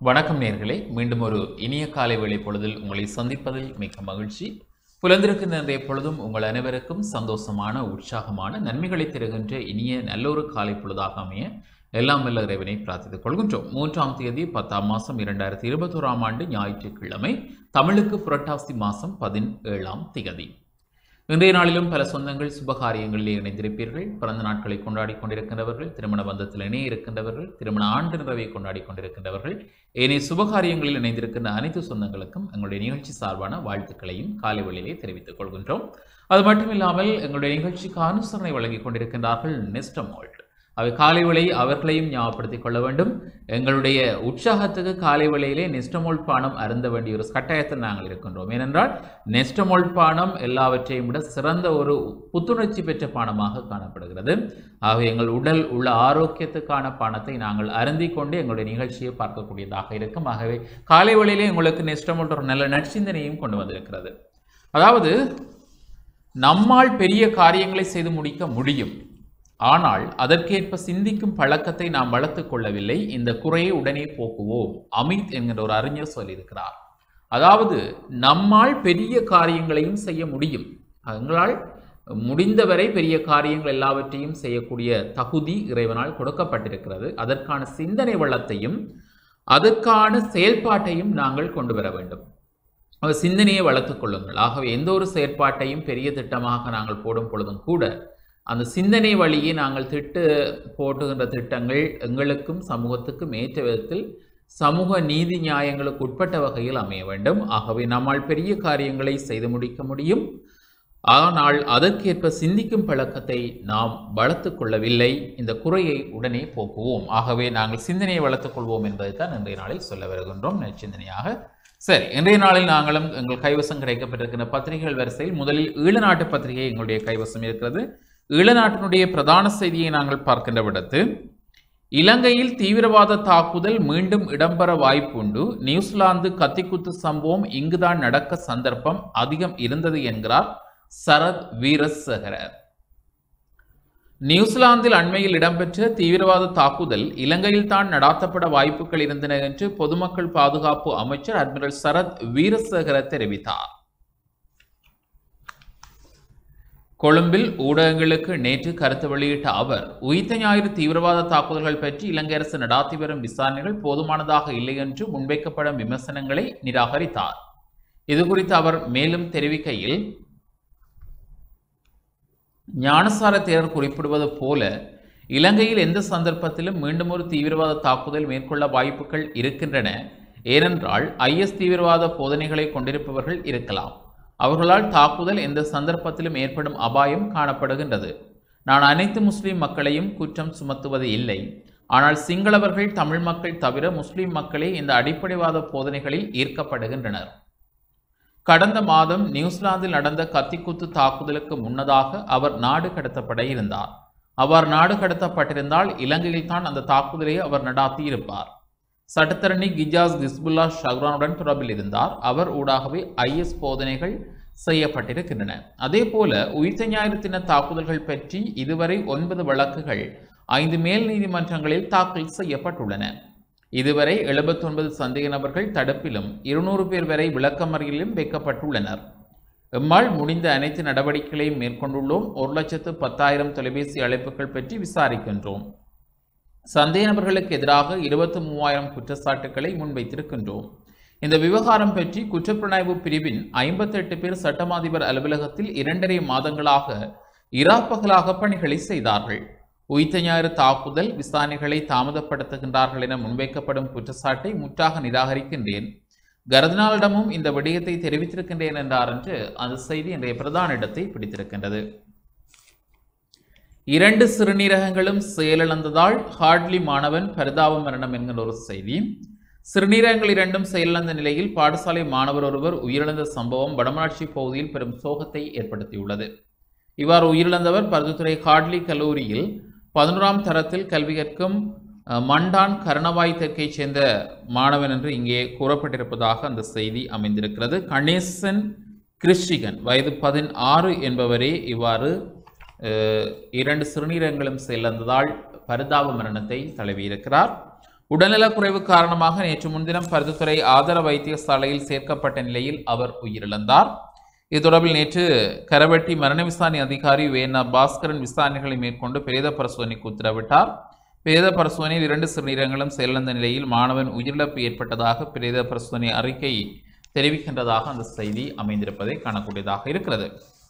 வணக்கம் நேர்களே மீண்டும் ஒரு இனிய காலை வேளை பொழுதில் உங்களை சந்திப்பதில் மிக்க மகிழ்ச்சி புலந்திருக்கின்ற இன்றைய பொழுதும் உங்கள் அனைவருக்கும் சந்தோஷமான உற்சாகமான நன்மைகளை தருகின்ற இனிய நல்லொரு காலை பொழுதாக அமைய எல்லாம் வல்ல இறைவனை பிரார்த்தித்துக் கொள்கின்றோம் மூன்றாம் தேதி பத்தாம் மாதம் இரண்டாயிரத்தி இருபத்தோராம் ஆண்டு ஞாயிற்றுக்கிழமை தமிழுக்கு புரட்டாசி மாதம் பதினேழாம் திகதி இன்றைய நாளிலும் பல சொந்தங்கள் சுபகாரியங்களிலே இணைந்திருப்பீர்கள் பிறந்த நாட்களை கொண்டாடி கொண்டிருக்கின்றவர்கள் திருமண பந்தத்தில் இணைய இருக்கின்றவர்கள் திருமண ஆண்டு நிறைவை கொண்டாடி கொண்டிருக்கின்றவர்கள் ஏனைய சுபகாரியங்களில் இணைந்திருக்கின்ற அனைத்து சொந்தங்களுக்கும் எங்களுடைய நிகழ்ச்சி சார்பான வாழ்த்துக்களையும் காலை வேளையிலே தெரிவித்துக் கொள்கின்றோம் அது மட்டுமில்லாமல் எங்களுடைய நிகழ்ச்சிக்கு அனுசரணை வழங்கிக் கொண்டிருக்கின்றார்கள் நெஸ்டமோல்ட் அவை காலை வேளை அவர்களையும் ஞாபகப்படுத்திக் கொள்ள வேண்டும் எங்களுடைய உற்சாகத்துக்கு காலை வேளையிலே நெஸ்டமோல் பானம் அருந்த வேண்டிய ஒரு கட்டாயத்தில் நாங்கள் இருக்கின்றோம் ஏனென்றால் நெஸ்டமோல் பானம் எல்லாவற்றையும் விட சிறந்த ஒரு புத்துணர்ச்சி பெற்ற பானமாக காணப்படுகிறது ஆகவே எங்கள் உடல் உள்ள ஆரோக்கியத்துக்கான பானத்தை நாங்கள் அருந்திக் கொண்டு எங்களுடைய நிகழ்ச்சியை பார்க்கக்கூடியதாக இருக்கும் ஆகவே காலை வேளையிலே உங்களுக்கு நெஸ்டமோல் ஒரு நல்ல நற்சிந்தனையும் கொண்டு வந்திருக்கிறது அதாவது நம்மால் பெரிய காரியங்களை செய்து முடிக்க முடியும் ஆனால் அதற்கேற்ப சிந்திக்கும் பழக்கத்தை நாம் வளர்த்துக் கொள்ளவில்லை இந்த குறையை உடனே போக்குவோம் அமித் என்கிற ஒரு அறிஞர் சொல்லியிருக்கிறார் அதாவது நம்மால் பெரிய காரியங்களையும் செய்ய முடியும் எங்களால் முடிந்தவரை பெரிய காரியங்கள் எல்லாவற்றையும் செய்யக்கூடிய தகுதி இறைவனால் கொடுக்கப்பட்டிருக்கிறது அதற்கான சிந்தனை வளத்தையும் அதற்கான செயல்பாட்டையும் நாங்கள் கொண்டு வர வேண்டும் அவர் சிந்தனையை வளர்த்துக் கொள்ளுங்கள் ஆகவே எந்த ஒரு செயற்பாட்டையும் பெரிய திட்டமாக நாங்கள் போடும் பொழுதும் கூட அந்த சிந்தனை வழியே நாங்கள் திட்டு போட்டுகின்ற திட்டங்கள் எங்களுக்கும் சமூகத்துக்கும் ஏற்ற விதத்தில் சமூக நீதி நியாயங்களுக்கு உட்பட்ட வகையில் அமைய வேண்டும் ஆகவே நம்மால் பெரிய காரியங்களை செய்து முடிக்க முடியும் ஆனால் அதற்கேற்ப சிந்திக்கும் பழக்கத்தை நாம் வளர்த்து கொள்ளவில்லை இந்த குறையை உடனே போக்குவோம் ஆகவே நாங்கள் சிந்தனையை வளர்த்துக் கொள்வோம் என்பதை தான் இன்றைய நாளில் சொல்ல வருகின்றோம் நற்சிந்தனையாக சரி இன்றைய நாளில் நாங்களும் எங்கள் கைவசம் கிடைக்கப்பட்டிருக்கின்ற பத்திரிகைகள் வரிசையில் முதலில் ஈழநாட்டு பத்திரிகை எங்களுடைய கைவசம் இருக்கிறது ஈழநாட்டினுடைய பிரதான செய்தியை நாங்கள் பார்க்கின்ற விடத்து இலங்கையில் தீவிரவாத தாக்குதல் மீண்டும் இடம்பெற வாய்ப்புண்டு நியூசிலாந்து கத்திக்குத்து சம்பவம் இங்குதான் நடக்க சந்தர்ப்பம் அதிகம் இருந்தது என்கிறார் சரத் வீரசேகரர் நியூசிலாந்தில் அண்மையில் இடம்பெற்ற தீவிரவாத தாக்குதல் இலங்கையில் தான் நடாத்தப்பட வாய்ப்புகள் இருந்தன என்று பொதுமக்கள் பாதுகாப்பு அமைச்சர் அட்மிரல் சரத் வீரசேகர தெரிவித்தார் கொழும்பில் ஊடகங்களுக்கு நேற்று கருத்து வெளியிட்ட அவர் உயிர்த்த ஞாயிறு தீவிரவாத தாக்குதல்கள் பற்றி இலங்கை அரசு நடாத்தி வரும் விசாரணைகள் போதுமானதாக இல்லை என்று முன்வைக்கப்படும் விமர்சனங்களை நிராகரித்தார் இது குறித்து அவர் மேலும் தெரிவிக்கையில் ஞானசார தேரர் குறிப்பிடுவது போல இலங்கையில் எந்த சந்தர்ப்பத்திலும் மீண்டும் ஒரு தீவிரவாத தாக்குதல் மேற்கொள்ள வாய்ப்புகள் இருக்கின்றன ஏனென்றால் ஐஎஸ் தீவிரவாத போதனைகளை கொண்டிருப்பவர்கள் இருக்கலாம் அவர்களால் தாக்குதல் எந்த சந்தர்ப்பத்திலும் ஏற்படும் அபாயம் காணப்படுகின்றது நான் அனைத்து முஸ்லிம் மக்களையும் குற்றம் சுமத்துவது இல்லை ஆனால் சிங்களவர்கள் தமிழ் மக்கள் தவிர முஸ்லிம் மக்களே இந்த அடிப்படைவாத போதனைகளில் ஈர்க்கப்படுகின்றனர் கடந்த மாதம் நியூசிலாந்தில் நடந்த கத்திக்குத்து தாக்குதலுக்கு முன்னதாக அவர் நாடு கடத்தப்பட இருந்தார் அவர் நாடு கடத்தப்பட்டிருந்தால் இலங்கையில் தான் அந்த தாக்குதலை அவர் நடாத்தி இருப்பார் சட்டத்தரணி கிஜாஸ் கிஸ்புல்லா ஷஹ்ரானுடன் தொடர்பில் இருந்தார் அவர் ஊடாகவே ஐஎஸ் போதனைகள் செய்யப்பட்டிருக்கின்றன அதே போல உயிர்த்த ஞாயிறு தின தாக்குதல்கள் பற்றி இதுவரை ஒன்பது வழக்குகள் ஐந்து மேல் நீதிமன்றங்களில் தாக்கல் செய்யப்பட்டுள்ளன இதுவரை எழுபத்தொன்பது சந்தேக நபர்கள் தடுப்பிலும் இருநூறு பேர் வரை விளக்கமறியலிலும் வைக்கப்பட்டுள்ளனர் எம்மால் முடிந்த அனைத்து நடவடிக்கைகளையும் மேற்கொண்டுள்ளோம் ஒரு லட்சத்து பத்தாயிரம் தொலைபேசி அழைப்புகள் பற்றி விசாரிக்கின்றோம் சந்தேக நபர்களுக்கு எதிராக இருபத்தி மூவாயிரம் குற்றச்சாட்டுக்களை முன்வைத்திருக்கின்றோம் இந்த விவகாரம் பற்றி குற்றப்புலனாய்வு பிரிவின் ஐம்பத்தெட்டு பேர் சட்டமாதிபர் அலுவலகத்தில் இரண்டரை மாதங்களாக இராப்பகலாக பணிகளை செய்தார்கள் உயிர்த்த ஞாயிறு தாக்குதல் விசாரணைகளை தாமதப்படுத்துகின்றார்கள் என முன்வைக்கப்படும் குற்றச்சாட்டை முற்றாக நிராகரிக்கின்றேன் கரதனாலிடமும் இந்த விடயத்தை தெரிவித்திருக்கின்றேன் என்றார் என்று அந்த செய்தி இன்றைய பிரதான இடத்தை பிடித்திருக்கின்றது இரண்டு சிறுநீரகங்களும் செயலிழந்ததால் ஹார்ட்லி மாணவன் பரிதாப மரணம் என்கிற ஒரு செய்தி சிறுநீரகங்கள் இரண்டும் செயலிழந்த நிலையில் பாடசாலை மாணவர் ஒருவர் உயிரிழந்த சம்பவம் வடமராட்சி பகுதியில் பெரும் சோகத்தை ஏற்படுத்தியுள்ளது இவ்வாறு உயிரிழந்தவர் பருத்துத்துறை ஹார்ட்லி கல்லூரியில் பதினோராம் தரத்தில் கல்வி கற்கும் மண்டான் கரணவாய் தெற்கைச் சேர்ந்த மாணவன் என்று இங்கே கூறப்பட்டிருப்பதாக அந்த செய்தி அமைந்திருக்கிறது கணேசன் கிருஷிகன் வயது பதினாறு என்பவரே இவ்வாறு இரண்டு சிறுநீரகங்களும் சேர்ந்ததால் பரிதாப மரணத்தை தழுவியிருக்கிறார் உடல்நலக்குறைவு காரணமாக நேற்று முன்தினம் பருத்தித்துறை ஆதர வைத்தியசாலையில் சேர்க்கப்பட்ட நிலையில் அவர் உயிரிழந்தார் இது தொடர்பில் நேற்று கரவெட்டி மரண விசாரணை அதிகாரி வேணா பாஸ்கரன் விசாரணைகளை மேற்கொண்டு பிரேத பரிசோதனைக்கு உத்தரவிட்டார் பிரேத பரிசோதனையில் இரண்டு சிறுநீரகங்களும் செயலிழந்த நிலையில் மாணவன் உயிரிழப்பு ஏற்பட்டதாக பிரேத பரிசோதனை அறிக்கை தெரிவிக்கின்றதாக அந்த செய்தி அமைந்திருப்பதை காணக்கூடியதாக இருக்கிறது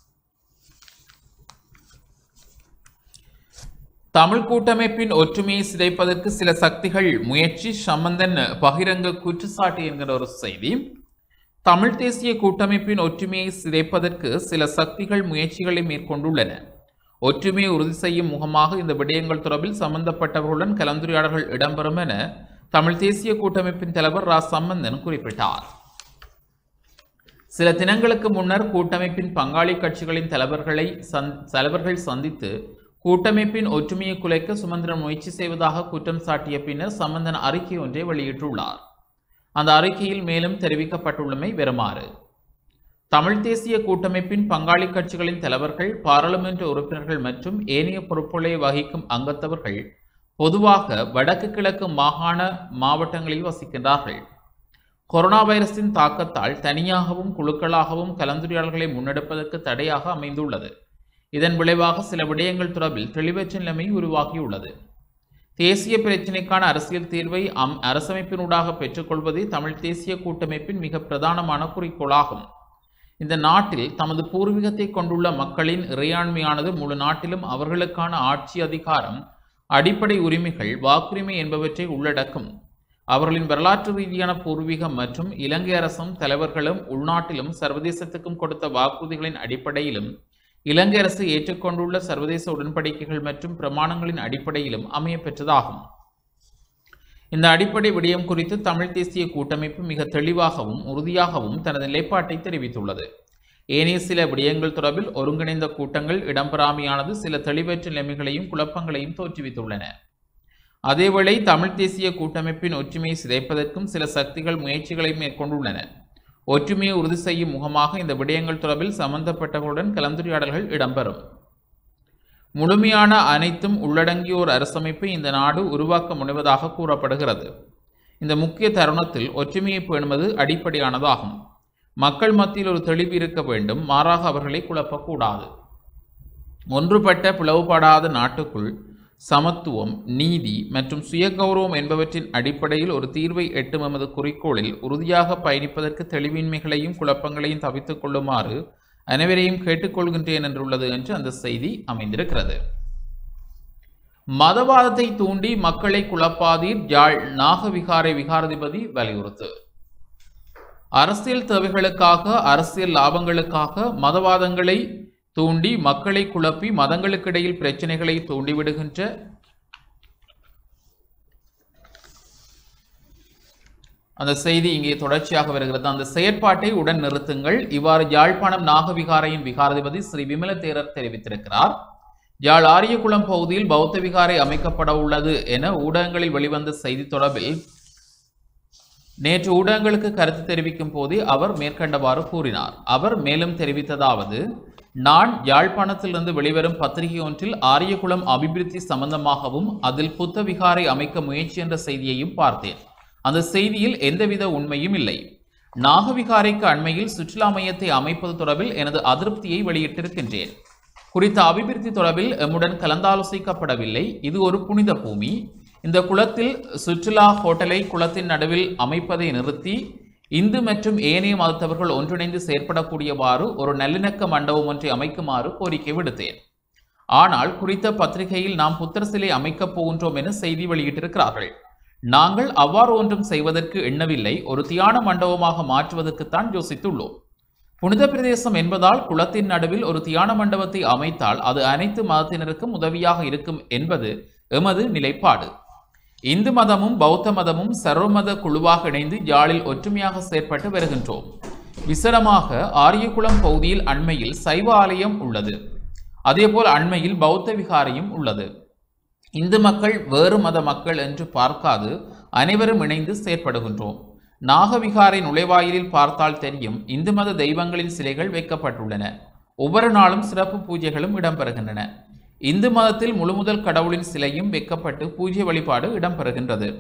தமிழ் கூட்டமைப்பின் ஒற்றுமையை சிதைப்பதற்கு சில சக்திகள் முயற்சி சம்பந்தன் பகிரங்க குற்றச்சாட்டு என்கிற ஒரு செய்தி தமிழ் தேசிய கூட்டமைப்பின் ஒற்றுமையை சிதைப்பதற்கு சில சக்திகள் முயற்சிகளை மேற்கொண்டுள்ளன ஒற்றுமையை உறுதி செய்யும் முகமாக இந்த விடயங்கள் தொடர்பில் சம்பந்தப்பட்டவர்களுடன் கலந்துரையாடல்கள் இடம்பெறும் என தமிழ் தேசிய கூட்டமைப்பின் தலைவர் ரா சம்பந்தன் குறிப்பிட்டார் சில தினங்களுக்கு முன்னர் கூட்டமைப்பின் பங்காளி கட்சிகளின் தலைவர்களை சந் தலைவர்கள் சந்தித்து கூட்டமைப்பின் ஒற்றுமையை குலைக்க சுமந்திரன் முயற்சி செய்வதாக குற்றம் சாட்டிய பின்னர் சம்பந்தன் அறிக்கை ஒன்றை வெளியிட்டுள்ளார் அந்த அறிக்கையில் மேலும் தெரிவிக்கப்பட்டுள்ளமை வருமாறு தமிழ் தேசிய கூட்டமைப்பின் பங்காளி கட்சிகளின் தலைவர்கள் பாராளுமன்ற உறுப்பினர்கள் மற்றும் ஏனைய பொறுப்புகளை வகிக்கும் அங்கத்தவர்கள் பொதுவாக வடக்கு கிழக்கு மாகாண மாவட்டங்களில் வசிக்கின்றார்கள் கொரோனா வைரஸின் தாக்கத்தால் தனியாகவும் குழுக்களாகவும் கலந்துரையாடல்களை முன்னெடுப்பதற்கு தடையாக அமைந்துள்ளது இதன் விளைவாக சில விடயங்கள் தொடர்பில் தெளிவற்ற நிலைமை உருவாகியுள்ளது தேசிய பிரச்சினைக்கான அரசியல் தீர்வை அம் அரசமைப்பினூடாக பெற்றுக்கொள்வதே தமிழ் தேசிய கூட்டமைப்பின் மிக பிரதானமான குறிக்கோளாகும் இந்த நாட்டில் தமது பூர்வீகத்தை கொண்டுள்ள மக்களின் இறையாண்மையானது முழு நாட்டிலும் அவர்களுக்கான ஆட்சி அதிகாரம் அடிப்படை உரிமைகள் வாக்குரிமை என்பவற்றை உள்ளடக்கும் அவர்களின் வரலாற்று ரீதியான பூர்வீகம் மற்றும் இலங்கை அரசும் தலைவர்களும் உள்நாட்டிலும் சர்வதேசத்துக்கும் கொடுத்த வாக்குறுதிகளின் அடிப்படையிலும் இலங்கை அரசு ஏற்றுக்கொண்டுள்ள சர்வதேச உடன்படிக்கைகள் மற்றும் பிரமாணங்களின் அடிப்படையிலும் அமைய பெற்றதாகும் இந்த அடிப்படை விடயம் குறித்து தமிழ் தேசிய கூட்டமைப்பு மிக தெளிவாகவும் உறுதியாகவும் தனது நிலைப்பாட்டை தெரிவித்துள்ளது ஏனைய சில விடயங்கள் தொடர்பில் ஒருங்கிணைந்த கூட்டங்கள் இடம்பெறாமையானது சில தெளிவற்ற நிலைமைகளையும் குழப்பங்களையும் தோற்றுவித்துள்ளன அதேவேளை தமிழ் தேசிய கூட்டமைப்பின் ஒற்றுமையை சிதைப்பதற்கும் சில சக்திகள் முயற்சிகளை மேற்கொண்டுள்ளன ஒற்றுமையை உறுதி செய்யும் முகமாக இந்த விடயங்கள் தொடர்பில் சம்பந்தப்பட்டவர்களுடன் கலந்துரையாடல்கள் இடம்பெறும் முழுமையான அனைத்தும் உள்ளடங்கிய ஒரு அரசமைப்பை இந்த நாடு உருவாக்க முனைவதாக கூறப்படுகிறது இந்த முக்கிய தருணத்தில் ஒற்றுமையை பேணுவது அடிப்படையானதாகும் மக்கள் மத்தியில் ஒரு தெளிவு இருக்க வேண்டும் மாறாக அவர்களை குழப்பக்கூடாது ஒன்றுபட்ட பிளவுபடாத நாட்டுக்குள் சமத்துவம் நீதி மற்றும் சுயகௌரவம் என்பவற்றின் அடிப்படையில் ஒரு தீர்வை எட்டும் எமது குறிக்கோளில் உறுதியாக பயணிப்பதற்கு தெளிவின்மைகளையும் குழப்பங்களையும் தவித்துக் கொள்ளுமாறு அனைவரையும் கேட்டுக்கொள்கின்றேன் என்றுள்ளது என்று அந்த செய்தி அமைந்திருக்கிறது மதவாதத்தை தூண்டி மக்களை குழப்பாதீர் யாழ் நாகவிகாரை விகாராதிபதி வலியுறுத்து அரசியல் தேவைகளுக்காக அரசியல் லாபங்களுக்காக மதவாதங்களை தூண்டி மக்களை குழப்பி மதங்களுக்கிடையில் பிரச்சனைகளை தூண்டிவிடுகின்ற அந்த செய்தி இங்கே தொடர்ச்சியாக வருகிறது அந்த செயற்பாட்டை உடன் நிறுத்துங்கள் இவ்வாறு யாழ்ப்பாணம் நாகவிகாரையின் விகாராதிபதி ஸ்ரீ விமல தேரர் தெரிவித்திருக்கிறார் யாழ் ஆரியகுளம் பகுதியில் பௌத்த விகாரை அமைக்கப்பட உள்ளது என ஊடகங்களில் வெளிவந்த செய்தி தொடர்பில் நேற்று ஊடகங்களுக்கு கருத்து தெரிவிக்கும் போதே அவர் மேற்கண்டவாறு கூறினார் அவர் மேலும் தெரிவித்ததாவது நான் யாழ்ப்பாணத்திலிருந்து வெளிவரும் பத்திரிகை ஒன்றில் ஆரியகுளம் அபிவிருத்தி சம்பந்தமாகவும் அதில் புத்த விகாரை அமைக்க முயற்சி என்ற செய்தியையும் பார்த்தேன் அந்த செய்தியில் எந்தவித உண்மையும் இல்லை நாகவிகாரைக்கு அண்மையில் சுற்றுலா மையத்தை அமைப்பது தொடர்பில் எனது அதிருப்தியை வெளியிட்டிருக்கின்றேன் குறித்த அபிவிருத்தி தொடர்பில் எம்முடன் கலந்தாலோசிக்கப்படவில்லை இது ஒரு புனித பூமி இந்த குளத்தில் சுற்றுலா ஹோட்டலை குளத்தின் நடுவில் அமைப்பதை நிறுத்தி இந்து மற்றும் ஏனைய மதத்தவர்கள் ஒன்றிணைந்து செயற்படக்கூடியவாறு ஒரு நல்லிணக்க மண்டபம் ஒன்றை அமைக்குமாறு கோரிக்கை விடுத்தேன் ஆனால் குறித்த பத்திரிகையில் நாம் புத்தர் சிலை அமைக்கப் போகின்றோம் என செய்தி வெளியிட்டிருக்கிறார்கள் நாங்கள் அவ்வாறு ஒன்றும் செய்வதற்கு எண்ணவில்லை ஒரு தியான மண்டபமாக மாற்றுவதற்குத்தான் யோசித்துள்ளோம் புனித பிரதேசம் என்பதால் குளத்தின் நடுவில் ஒரு தியான மண்டபத்தை அமைத்தால் அது அனைத்து மதத்தினருக்கும் உதவியாக இருக்கும் என்பது எமது நிலைப்பாடு இந்து மதமும் பௌத்த மதமும் சர்வமத குழுவாக இணைந்து யாழில் ஒற்றுமையாக செயற்பட்டு வருகின்றோம் விசரமாக ஆரியகுளம் பகுதியில் அண்மையில் சைவ ஆலயம் உள்ளது அதேபோல் அண்மையில் பௌத்த விகாரையும் உள்ளது இந்து மக்கள் வேறு மத மக்கள் என்று பார்க்காது அனைவரும் இணைந்து செயற்படுகின்றோம் நாகவிகாரை நுழைவாயிலில் பார்த்தால் தெரியும் இந்து மத தெய்வங்களின் சிலைகள் வைக்கப்பட்டுள்ளன ஒவ்வொரு நாளும் சிறப்பு பூஜைகளும் இடம்பெறுகின்றன இந்து மதத்தில் முழுமுதல் கடவுளின் சிலையும் வைக்கப்பட்டு பூஜை வழிபாடு இடம்பெறுகின்றது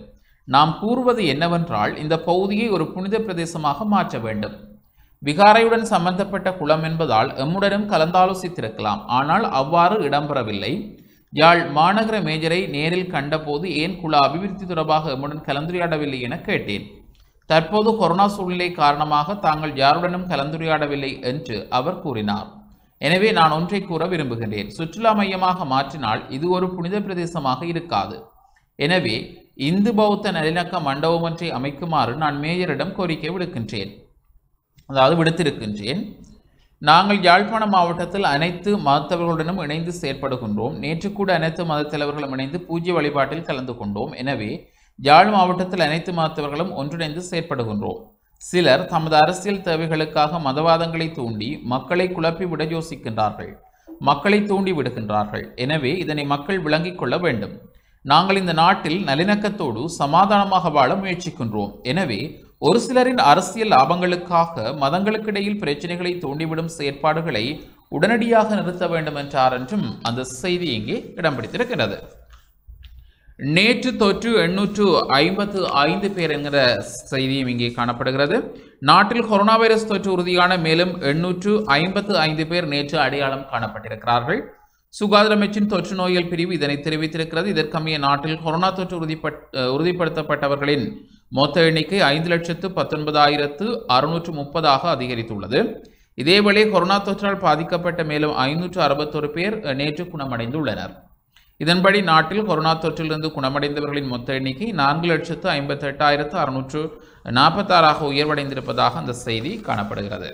நாம் கூறுவது என்னவென்றால் இந்த பகுதியை ஒரு புனித பிரதேசமாக மாற்ற வேண்டும் விகாரையுடன் சம்பந்தப்பட்ட குளம் என்பதால் எம்முடனும் கலந்தாலோசித்திருக்கலாம் ஆனால் அவ்வாறு இடம்பெறவில்லை யாழ் மாநகர மேஜரை நேரில் கண்டபோது ஏன் குள அபிவிருத்தி தொடர்பாக எம்முடன் கலந்துரையாடவில்லை என கேட்டேன் தற்போது கொரோனா சூழ்நிலை காரணமாக தாங்கள் யாருடனும் கலந்துரையாடவில்லை என்று அவர் கூறினார் எனவே நான் ஒன்றை கூற விரும்புகின்றேன் சுற்றுலா மையமாக மாற்றினால் இது ஒரு புனித பிரதேசமாக இருக்காது எனவே இந்து பௌத்த நல்லிணக்க மண்டபம் ஒன்றை அமைக்குமாறு நான் மேயரிடம் கோரிக்கை விடுக்கின்றேன் அதாவது விடுத்திருக்கின்றேன் நாங்கள் யாழ்ப்பாண மாவட்டத்தில் அனைத்து மதத்தவர்களுடனும் இணைந்து செயற்படுகின்றோம் நேற்று கூட அனைத்து மதத் தலைவர்களும் இணைந்து பூஜ்ய வழிபாட்டில் கலந்து கொண்டோம் எனவே யாழ் மாவட்டத்தில் அனைத்து மதத்தவர்களும் ஒன்றிணைந்து செயற்படுகின்றோம் சிலர் தமது அரசியல் தேவைகளுக்காக மதவாதங்களை தூண்டி மக்களை குழப்பி விட யோசிக்கின்றார்கள் மக்களை தூண்டி விடுகின்றார்கள் எனவே இதனை மக்கள் விளங்கிக் கொள்ள வேண்டும் நாங்கள் இந்த நாட்டில் நல்லிணக்கத்தோடு சமாதானமாக வாழ முயற்சிக்கின்றோம் எனவே ஒரு சிலரின் அரசியல் லாபங்களுக்காக மதங்களுக்கிடையில் பிரச்சனைகளை தூண்டிவிடும் செயற்பாடுகளை உடனடியாக நிறுத்த வேண்டும் என்றார் என்றும் அந்த செய்தி இங்கே இடம் பிடித்திருக்கிறது நேற்று தொற்று எண்ணூற்று ஐம்பத்து ஐந்து பேர் என்கிற செய்தியும் இங்கே காணப்படுகிறது நாட்டில் கொரோனா வைரஸ் தொற்று உறுதியான மேலும் எண்ணூற்று ஐம்பத்து ஐந்து பேர் நேற்று அடையாளம் காணப்பட்டிருக்கிறார்கள் சுகாதார அமைச்சின் தொற்று நோயல் பிரிவு இதனை தெரிவித்திருக்கிறது இதற்கமைய நாட்டில் கொரோனா தொற்று உறுதிப்பட் அஹ் உறுதிப்படுத்தப்பட்டவர்களின் மொத்த எண்ணிக்கை ஐந்து லட்சத்து பத்தொன்பதாயிரத்து அறுநூற்று முப்பதாக அதிகரித்துள்ளது இதேவேளை கொரோனா தொற்றால் பாதிக்கப்பட்ட மேலும் ஐநூற்று அறுபத்தொரு பேர் அஹ், நேற்று குணமடைந்துள்ளனர் இதன்படி நாட்டில் கொரோனா தொற்றிலிருந்து குணமடைந்தவர்களின் மொத்த எண்ணிக்கை நான்கு லட்சத்து ஐம்பத்தி எட்டாயிரத்து அறுநூற்று நாற்பத்தாறாக உயர்வடைந்திருப்பதாக அந்த செய்தி காணப்படுகிறது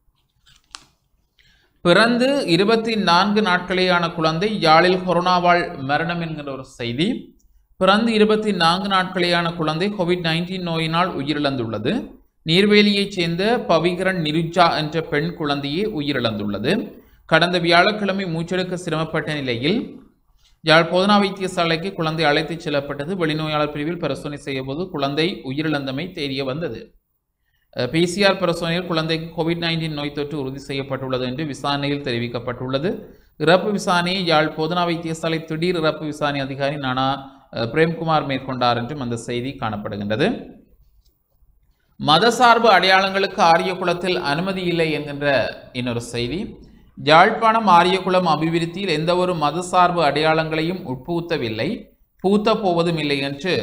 பிறந்து இருபத்தி நான்கு நாட்களேயான குழந்தை யாழில் கொரோனாவால் மரணம் என்கிற ஒரு செய்தி பிறந்து இருபத்தி நான்கு நாட்களேயான குழந்தை கோவிட் நைன்டீன் நோயினால் உயிரிழந்துள்ளது நீர்வேலியைச் சேர்ந்த பவிகரன் நிருஜா என்ற பெண் குழந்தையே உயிரிழந்துள்ளது கடந்த வியாழக்கிழமை மூச்செடுக்க சிரமப்பட்ட நிலையில் யாழ் போதனா வைத்தியசாலைக்கு குழந்தை அழைத்துச் செல்லப்பட்டது வெளிநோயாளர் பிரிவில் பரிசோதனை செய்யபோது குழந்தை உயிரிழந்தமை தெரிய வந்தது பிசிஆர் பரிசோதனையில் குழந்தைக்கு கோவிட் நைன்டீன் நோய் தொற்று உறுதி செய்யப்பட்டுள்ளது என்று விசாரணையில் தெரிவிக்கப்பட்டுள்ளது இறப்பு விசாரணையை யாழ் போதனா வைத்தியசாலை திடீர் இறப்பு விசாரணை அதிகாரி நானா அஹ், பிரேம்குமார் மேற்கொண்டார் என்றும் அந்த செய்தி காணப்படுகின்றது மதசார்பு அடையாளங்களுக்கு ஆரியகுலத்தில் அனுமதி இல்லை என்கின்ற இன்னொரு செய்தி யாழ்ப்பாணம் ஆரியகுலம் அபிவிருத்தியில் எந்தவொரு மதசார்பு அடையாளங்களையும் உட்புகுத்தவில்லை பூத்த போவதும் இல்லை என்று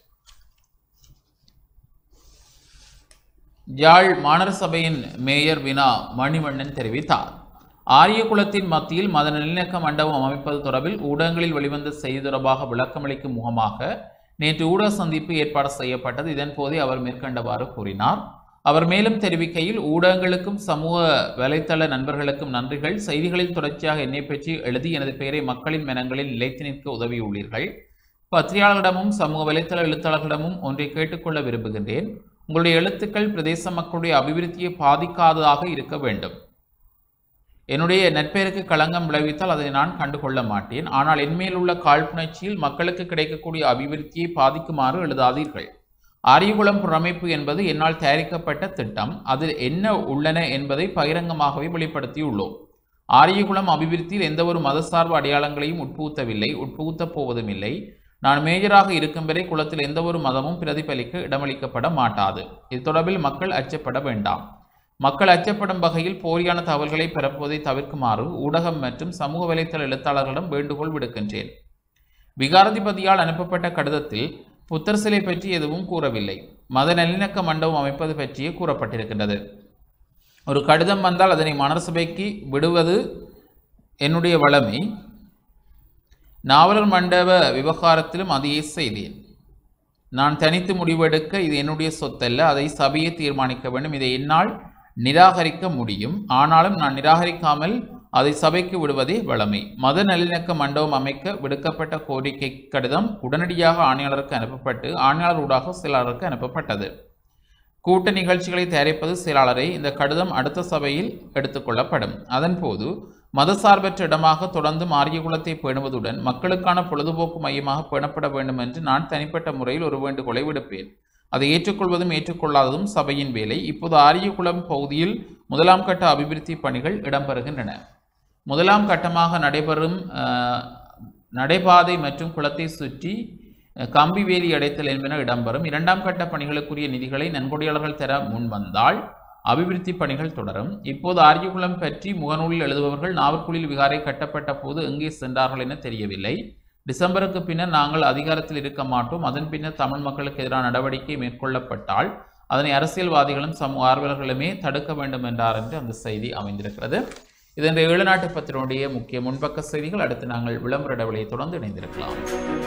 யாழ் மாநகர சபையின் மேயர் வினா மணிவண்ணன் தெரிவித்தார் ஆரியகுலத்தின் மத்தியில் மத நல்லிணக்க மண்டபம் அமைப்பது தொடர்பில் ஊடகங்களில் வெளிவந்த செய்தி தொடர்பாக விளக்கமளிக்கும் முகமாக நேற்று ஊடக சந்திப்பு ஏற்பாடு செய்யப்பட்டது இதன் போதே அவர் மேற்கண்டவாறு கூறினார் அவர் மேலும் தெரிவிக்கையில் ஊடகங்களுக்கும் சமூக வலைத்தள நண்பர்களுக்கும் நன்றிகள் செய்திகளில் தொடர்ச்சியாக என்னை பற்றி எழுதி எனது பெயரை மக்களின் மனங்களில் நிலைத்து நிற்க உதவியுள்ளீர்கள் பத்திரிகையாளர்களிடமும் சமூக வலைத்தள எழுத்தாளர்களிடமும் ஒன்றை கேட்டுக்கொள்ள விரும்புகின்றேன் உங்களுடைய எழுத்துக்கள் பிரதேச மக்களுடைய அபிவிருத்தியை பாதிக்காததாக இருக்க வேண்டும் என்னுடைய நட்பெயருக்கு களங்கம் விளைவித்தால் அதை நான் கண்டுகொள்ள மாட்டேன் ஆனால் என்மேல் உள்ள காழ்ப்புணர்ச்சியில் மக்களுக்கு கிடைக்கக்கூடிய அபிவிருத்தியை பாதிக்குமாறு எழுதாதீர்கள் ஆரியகுளம் புறமைப்பு என்பது என்னால் தயாரிக்கப்பட்ட திட்டம் அதில் என்ன உள்ளன என்பதை பகிரங்கமாகவே வெளிப்படுத்தியுள்ளோம் ஆரியகுளம் அபிவிருத்தியில் எந்தவொரு மதசார்பு அடையாளங்களையும் உட்புகுத்தவில்லை உட்புகுத்தப் போவதும் இல்லை நான் மேஜராக இருக்கும் வரை குளத்தில் எந்தவொரு மதமும் பிரதிபலிக்க இடமளிக்கப்பட மாட்டாது இது தொடர்பில் மக்கள் அச்சப்பட வேண்டாம் மக்கள் அச்சப்படும் வகையில் போலியான தகவல்களை பரப்புவதை தவிர்க்குமாறு ஊடகம் மற்றும் சமூக வலைத்தள எழுத்தாளர்களிடம் வேண்டுகோள் விடுக்கின்றேன் விகாராதிபதியால் அனுப்பப்பட்ட கடிதத்தில் புத்தர் சிலை பற்றி எதுவும் கூறவில்லை மத நல்லிணக்க மண்டபம் அமைப்பது பற்றியே கூறப்பட்டிருக்கின்றது ஒரு கடிதம் வந்தால் அதனை மனசபைக்கு விடுவது என்னுடைய வளமை நாவலர் மண்டப விவகாரத்திலும் அதையே செய்தேன் நான் தனித்து முடிவெடுக்க இது என்னுடைய சொத்தல்ல அதை சபையே தீர்மானிக்க வேண்டும் இதை என்னால் நிராகரிக்க முடியும் ஆனாலும் நான் நிராகரிக்காமல் அதை சபைக்கு விடுவதே வழமை மத நல்லிணக்க மண்டபம் அமைக்க விடுக்கப்பட்ட கோரிக்கை கடிதம் உடனடியாக ஆணையாளருக்கு அனுப்பப்பட்டு ஆணையாளர் ஊடாக செயலாளருக்கு அனுப்பப்பட்டது கூட்ட நிகழ்ச்சிகளை தயாரிப்பது செயலாளரை இந்த கடிதம் அடுத்த சபையில் எடுத்துக்கொள்ளப்படும் அதன்போது மதசார்பற்ற இடமாக தொடர்ந்து ஆரியகுலத்தை பேணுவதுடன் மக்களுக்கான பொழுதுபோக்கு மையமாக பேணப்பட வேண்டும் என்று நான் தனிப்பட்ட முறையில் ஒரு வேண்டுகோளை விடுப்பேன் அதை ஏற்றுக்கொள்வதும் ஏற்றுக்கொள்ளாததும் சபையின் வேலை இப்போது ஆரியகுளம் பகுதியில் முதலாம் கட்ட அபிவிருத்தி பணிகள் இடம்பெறுகின்றன முதலாம் கட்டமாக நடைபெறும் அஹ், நடைபாதை மற்றும் குளத்தை சுற்றி அஹ், கம்பி வேலி அடைத்தல் என்பன இடம்பெறும் இரண்டாம் கட்ட பணிகளுக்குரிய நிதிகளை நன்கொடையாளர்கள் தர முன்வந்தால் அபிவிருத்தி பணிகள் தொடரும் இப்போது ஆரியகுளம் பற்றி முகநூலில் எழுதுபவர்கள் நாவற்குழியில் விகாரை கட்டப்பட்ட போது எங்கே சென்றார்கள் என தெரியவில்லை டிசம்பருக்கு பின்னர் நாங்கள் அதிகாரத்தில் இருக்க மாட்டோம் அதன் பின்னர் தமிழ் மக்களுக்கு எதிரான நடவடிக்கை மேற்கொள்ளப்பட்டால் அதனை அரசியல்வாதிகளும் சமூக ஆர்வலர்களுமே தடுக்க வேண்டும் என்றார் என்று அந்த செய்தி அமைந்திருக்கிறது இது இந்த ஏழு நாட்டு பத்திரினுடைய முக்கிய முன்பக்க செய்திகள் அடுத்து நாங்கள் விளம்பர இடைவெளியை தொடர்ந்து இணைந்திருக்கலாம்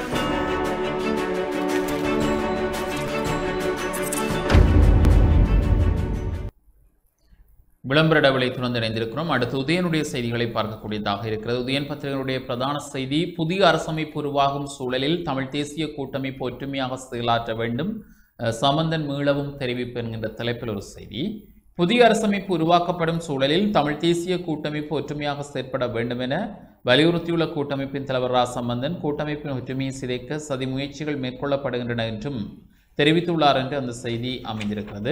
விளம்பர இடைவெளி தொடர்ந்து இணைந்திருக்கிறோம் அடுத்து உதயனுடைய செய்திகளை பார்க்கக்கூடியதாக இருக்கிறது உதயன் பத்திரிகையுடைய பிரதான செய்தி புதிய அரசமைப்பு உருவாகும் சூழலில் தமிழ் தேசிய கூட்டமைப்பு ஒற்றுமையாக செயலாற்ற வேண்டும் அஹ், சம்பந்தன் மீளவும் தெரிவிப்பு என்கின்ற தலைப்பில் ஒரு செய்தி புதிய அரசமைப்பு உருவாக்கப்படும் சூழலில் தமிழ் தேசிய கூட்டமைப்பு ஒற்றுமையாக செயற்பட வேண்டும் என வலியுறுத்தியுள்ள கூட்டமைப்பின் தலைவர் ரா சம்பந்தன் கூட்டமைப்பின் ஒற்றுமையை சிதைக்க சதி முயற்சிகள் மேற்கொள்ளப்படுகின்றன என்றும் தெரிவித்துள்ளார் என்று அந்த செய்தி அமைந்திருக்கிறது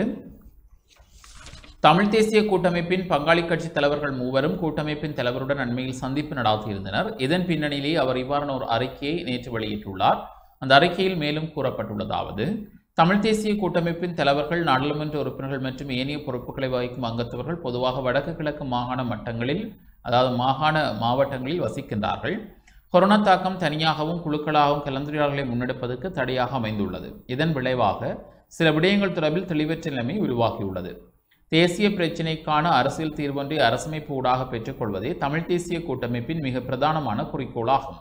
தமிழ் தேசிய கூட்டமைப்பின் பங்காளி கட்சி தலைவர்கள் மூவரும் கூட்டமைப்பின் தலைவருடன் அண்மையில் சந்திப்பு நடாத்தியிருந்தனர் இதன் பின்னணியிலேயே அவர் இவ்வாறான ஒரு அறிக்கையை நேற்று வெளியிட்டுள்ளார் அந்த அறிக்கையில் மேலும் கூறப்பட்டுள்ளதாவது தமிழ் தேசிய கூட்டமைப்பின் தலைவர்கள் நாடாளுமன்ற உறுப்பினர்கள் மற்றும் ஏனைய பொறுப்புகளை வகிக்கும் அங்கத்தவர்கள் பொதுவாக வடக்கு கிழக்கு மாகாண மட்டங்களில் அதாவது மாகாண மாவட்டங்களில் வசிக்கின்றார்கள் கொரோனா தாக்கம் தனியாகவும் குழுக்களாகவும் கலந்துரையாடல்களை முன்னெடுப்பதற்கு தடையாக அமைந்துள்ளது இதன் விளைவாக சில விடயங்கள் தொடர்பில் தெளிவற்ற நிலைமை உருவாகியுள்ளது தேசிய பிரச்சினைக்கான அரசியல் தீர்வொன்றை அரசமைப்பு ஊடாக பெற்றுக்கொள்வதே தமிழ் தேசிய கூட்டமைப்பின் மிக பிரதானமான குறிக்கோளாகும்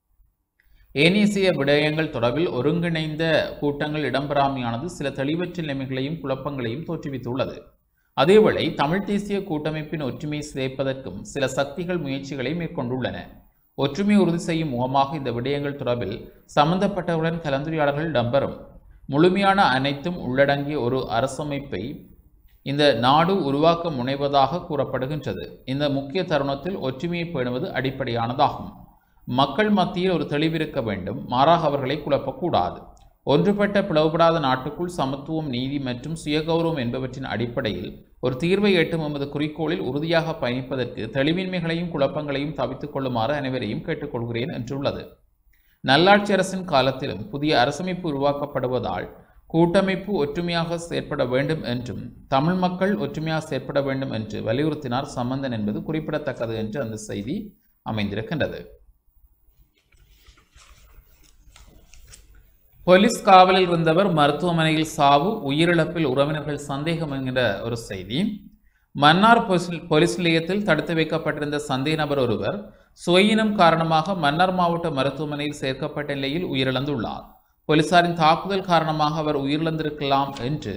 ஏனேசிய விடயங்கள் தொடர்பில் ஒருங்கிணைந்த கூட்டங்கள் இடம்பெறாமையானது சில தெளிவற்ற நிலைமைகளையும் குழப்பங்களையும் தோற்றுவித்துள்ளது அதேவேளை தமிழ் தேசிய கூட்டமைப்பின் ஒற்றுமையை சிதைப்பதற்கும் சில சக்திகள் முயற்சிகளை மேற்கொண்டுள்ளன ஒற்றுமை உறுதி செய்யும் முகமாக இந்த விடயங்கள் தொடர்பில் சம்பந்தப்பட்டவருடன் கலந்துரையாடல்கள் இடம்பெறும் முழுமையான அனைத்தும் உள்ளடங்கிய ஒரு அரசமைப்பை இந்த நாடு உருவாக்க முனைவதாக கூறப்படுகின்றது இந்த முக்கிய தருணத்தில் ஒற்றுமையை பேணுவது அடிப்படையானதாகும் மக்கள் மத்தியில் ஒரு தெளிவிருக்க வேண்டும் மாறாக அவர்களை குழப்பக்கூடாது ஒன்றுபட்ட பிளவுபடாத நாட்டுக்குள் சமத்துவம் நீதி மற்றும் சுயகௌரவம் என்பவற்றின் அடிப்படையில் ஒரு தீர்வை எட்டும் எமது குறிக்கோளில் உறுதியாக பயணிப்பதற்கு தெளிவின்மைகளையும் குழப்பங்களையும் தவித்துக் கொள்ளுமாறு அனைவரையும் கேட்டுக்கொள்கிறேன் என்றுள்ளது நல்லாட்சி அரசின் காலத்திலும் புதிய அரசமைப்பு உருவாக்கப்படுவதால் கூட்டமைப்பு ஒற்றுமையாக செயற்பட வேண்டும் என்றும் தமிழ் மக்கள் ஒற்றுமையாக செயற்பட வேண்டும் என்று வலியுறுத்தினார் சம்பந்தன் என்பது குறிப்பிடத்தக்கது என்று அந்த செய்தி அமைந்திருக்கின்றது போலீஸ் காவலில் இருந்தவர் மருத்துவமனையில் சாவு உயிரிழப்பில் உறவினர்கள் சந்தேகம் என்கிற ஒரு செய்தி மன்னார் போலீஸ் போலீஸ் நிலையத்தில் தடுத்து வைக்கப்பட்டிருந்த சந்தேக நபர் ஒருவர் சுயினம் காரணமாக மன்னார் மாவட்ட மருத்துவமனையில் சேர்க்கப்பட்ட நிலையில் உயிரிழந்துள்ளார் போலீசாரின் தாக்குதல் காரணமாக அவர் உயிரிழந்திருக்கலாம் என்று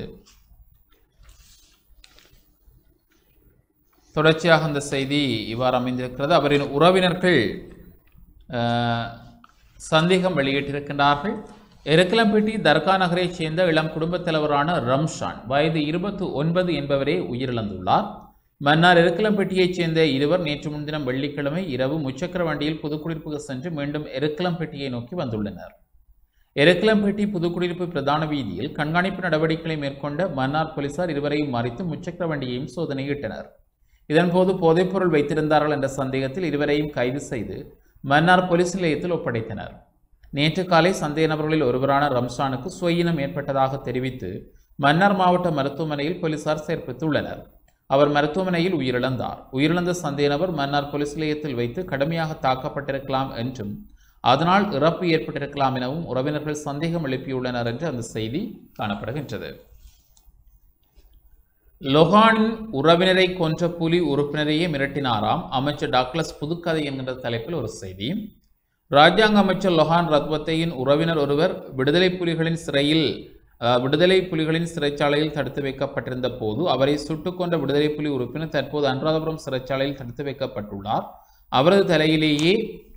தொடர்ச்சியாக அந்த செய்தி இவ்வாறு அமைந்திருக்கிறது அவரின் உறவினர்கள் அஹ், சந்தேகம் வெளியிட்டிருக்கின்றார்கள் எருக்கலம்பேட்டி தர்கா நகரைச் சேர்ந்த இளம் குடும்பத் தலைவரான ரம்ஷான் வயது இருபத்தி ஒன்பது என்பவரே உயிரிழந்துள்ளார் மன்னார் எருக்கலம்பேட்டியைச் சேர்ந்த இருவர் நேற்று முன்தினம் வெள்ளிக்கிழமை இரவு முச்சக்கர வண்டியில் புதுக்குடியிருப்புக்கு சென்று மீண்டும் எருக்கலம்பேட்டியை நோக்கி வந்துள்ளனர் எருக்கலம்பேட்டி புதுக்குடியிருப்பு பிரதான வீதியில் கண்காணிப்பு நடவடிக்கைகளை மேற்கொண்ட மன்னார் போலீசார் இருவரையும் மறித்து முச்சக்கர வண்டியையும் சோதனையிட்டனர் இதன்போது போதைப்பொருள் வைத்திருந்தார்கள் என்ற சந்தேகத்தில் இருவரையும் கைது செய்து மன்னார் போலீஸ் நிலையத்தில் ஒப்படைத்தனர் நேற்று காலை சந்தேக நபர்களில் ஒருவரான ரம்சானுக்கு சுயினம் ஏற்பட்டதாக தெரிவித்து மன்னார் மாவட்ட மருத்துவமனையில் போலீசார் சேர்ப்பித்துள்ளனர் அவர் மருத்துவமனையில் உயிரிழந்தார் உயிரிழந்த சந்தேக நபர் மன்னார் போலீஸ் நிலையத்தில் வைத்து கடுமையாக தாக்கப்பட்டிருக்கலாம் என்றும் அதனால் இறப்பு ஏற்பட்டிருக்கலாம் எனவும் உறவினர்கள் சந்தேகம் எழுப்பியுள்ளனர் என்று அந்த செய்தி காணப்படுகின்றது லொஹானின் உறவினரை கொன்ற புலி உறுப்பினரையே மிரட்டினாராம் அமைச்சர் டாக்லஸ் புதுக்கதை என்கிற தலைப்பில் ஒரு செய்தி ராஜாங்க அமைச்சர் லொஹான் ரத்வத்தையின் உறவினர் ஒருவர் விடுதலை புலிகளின் சிறையில் அஹ், விடுதலை புலிகளின் சிறைச்சாலையில் தடுத்து வைக்கப்பட்டிருந்த போது அவரை சுட்டுக் கொன்ற விடுதலை புலி உறுப்பினர் தற்போது அனுராதபுரம் சிறைச்சாலையில் தடுத்து வைக்கப்பட்டுள்ளார் அவரது தலையிலேயே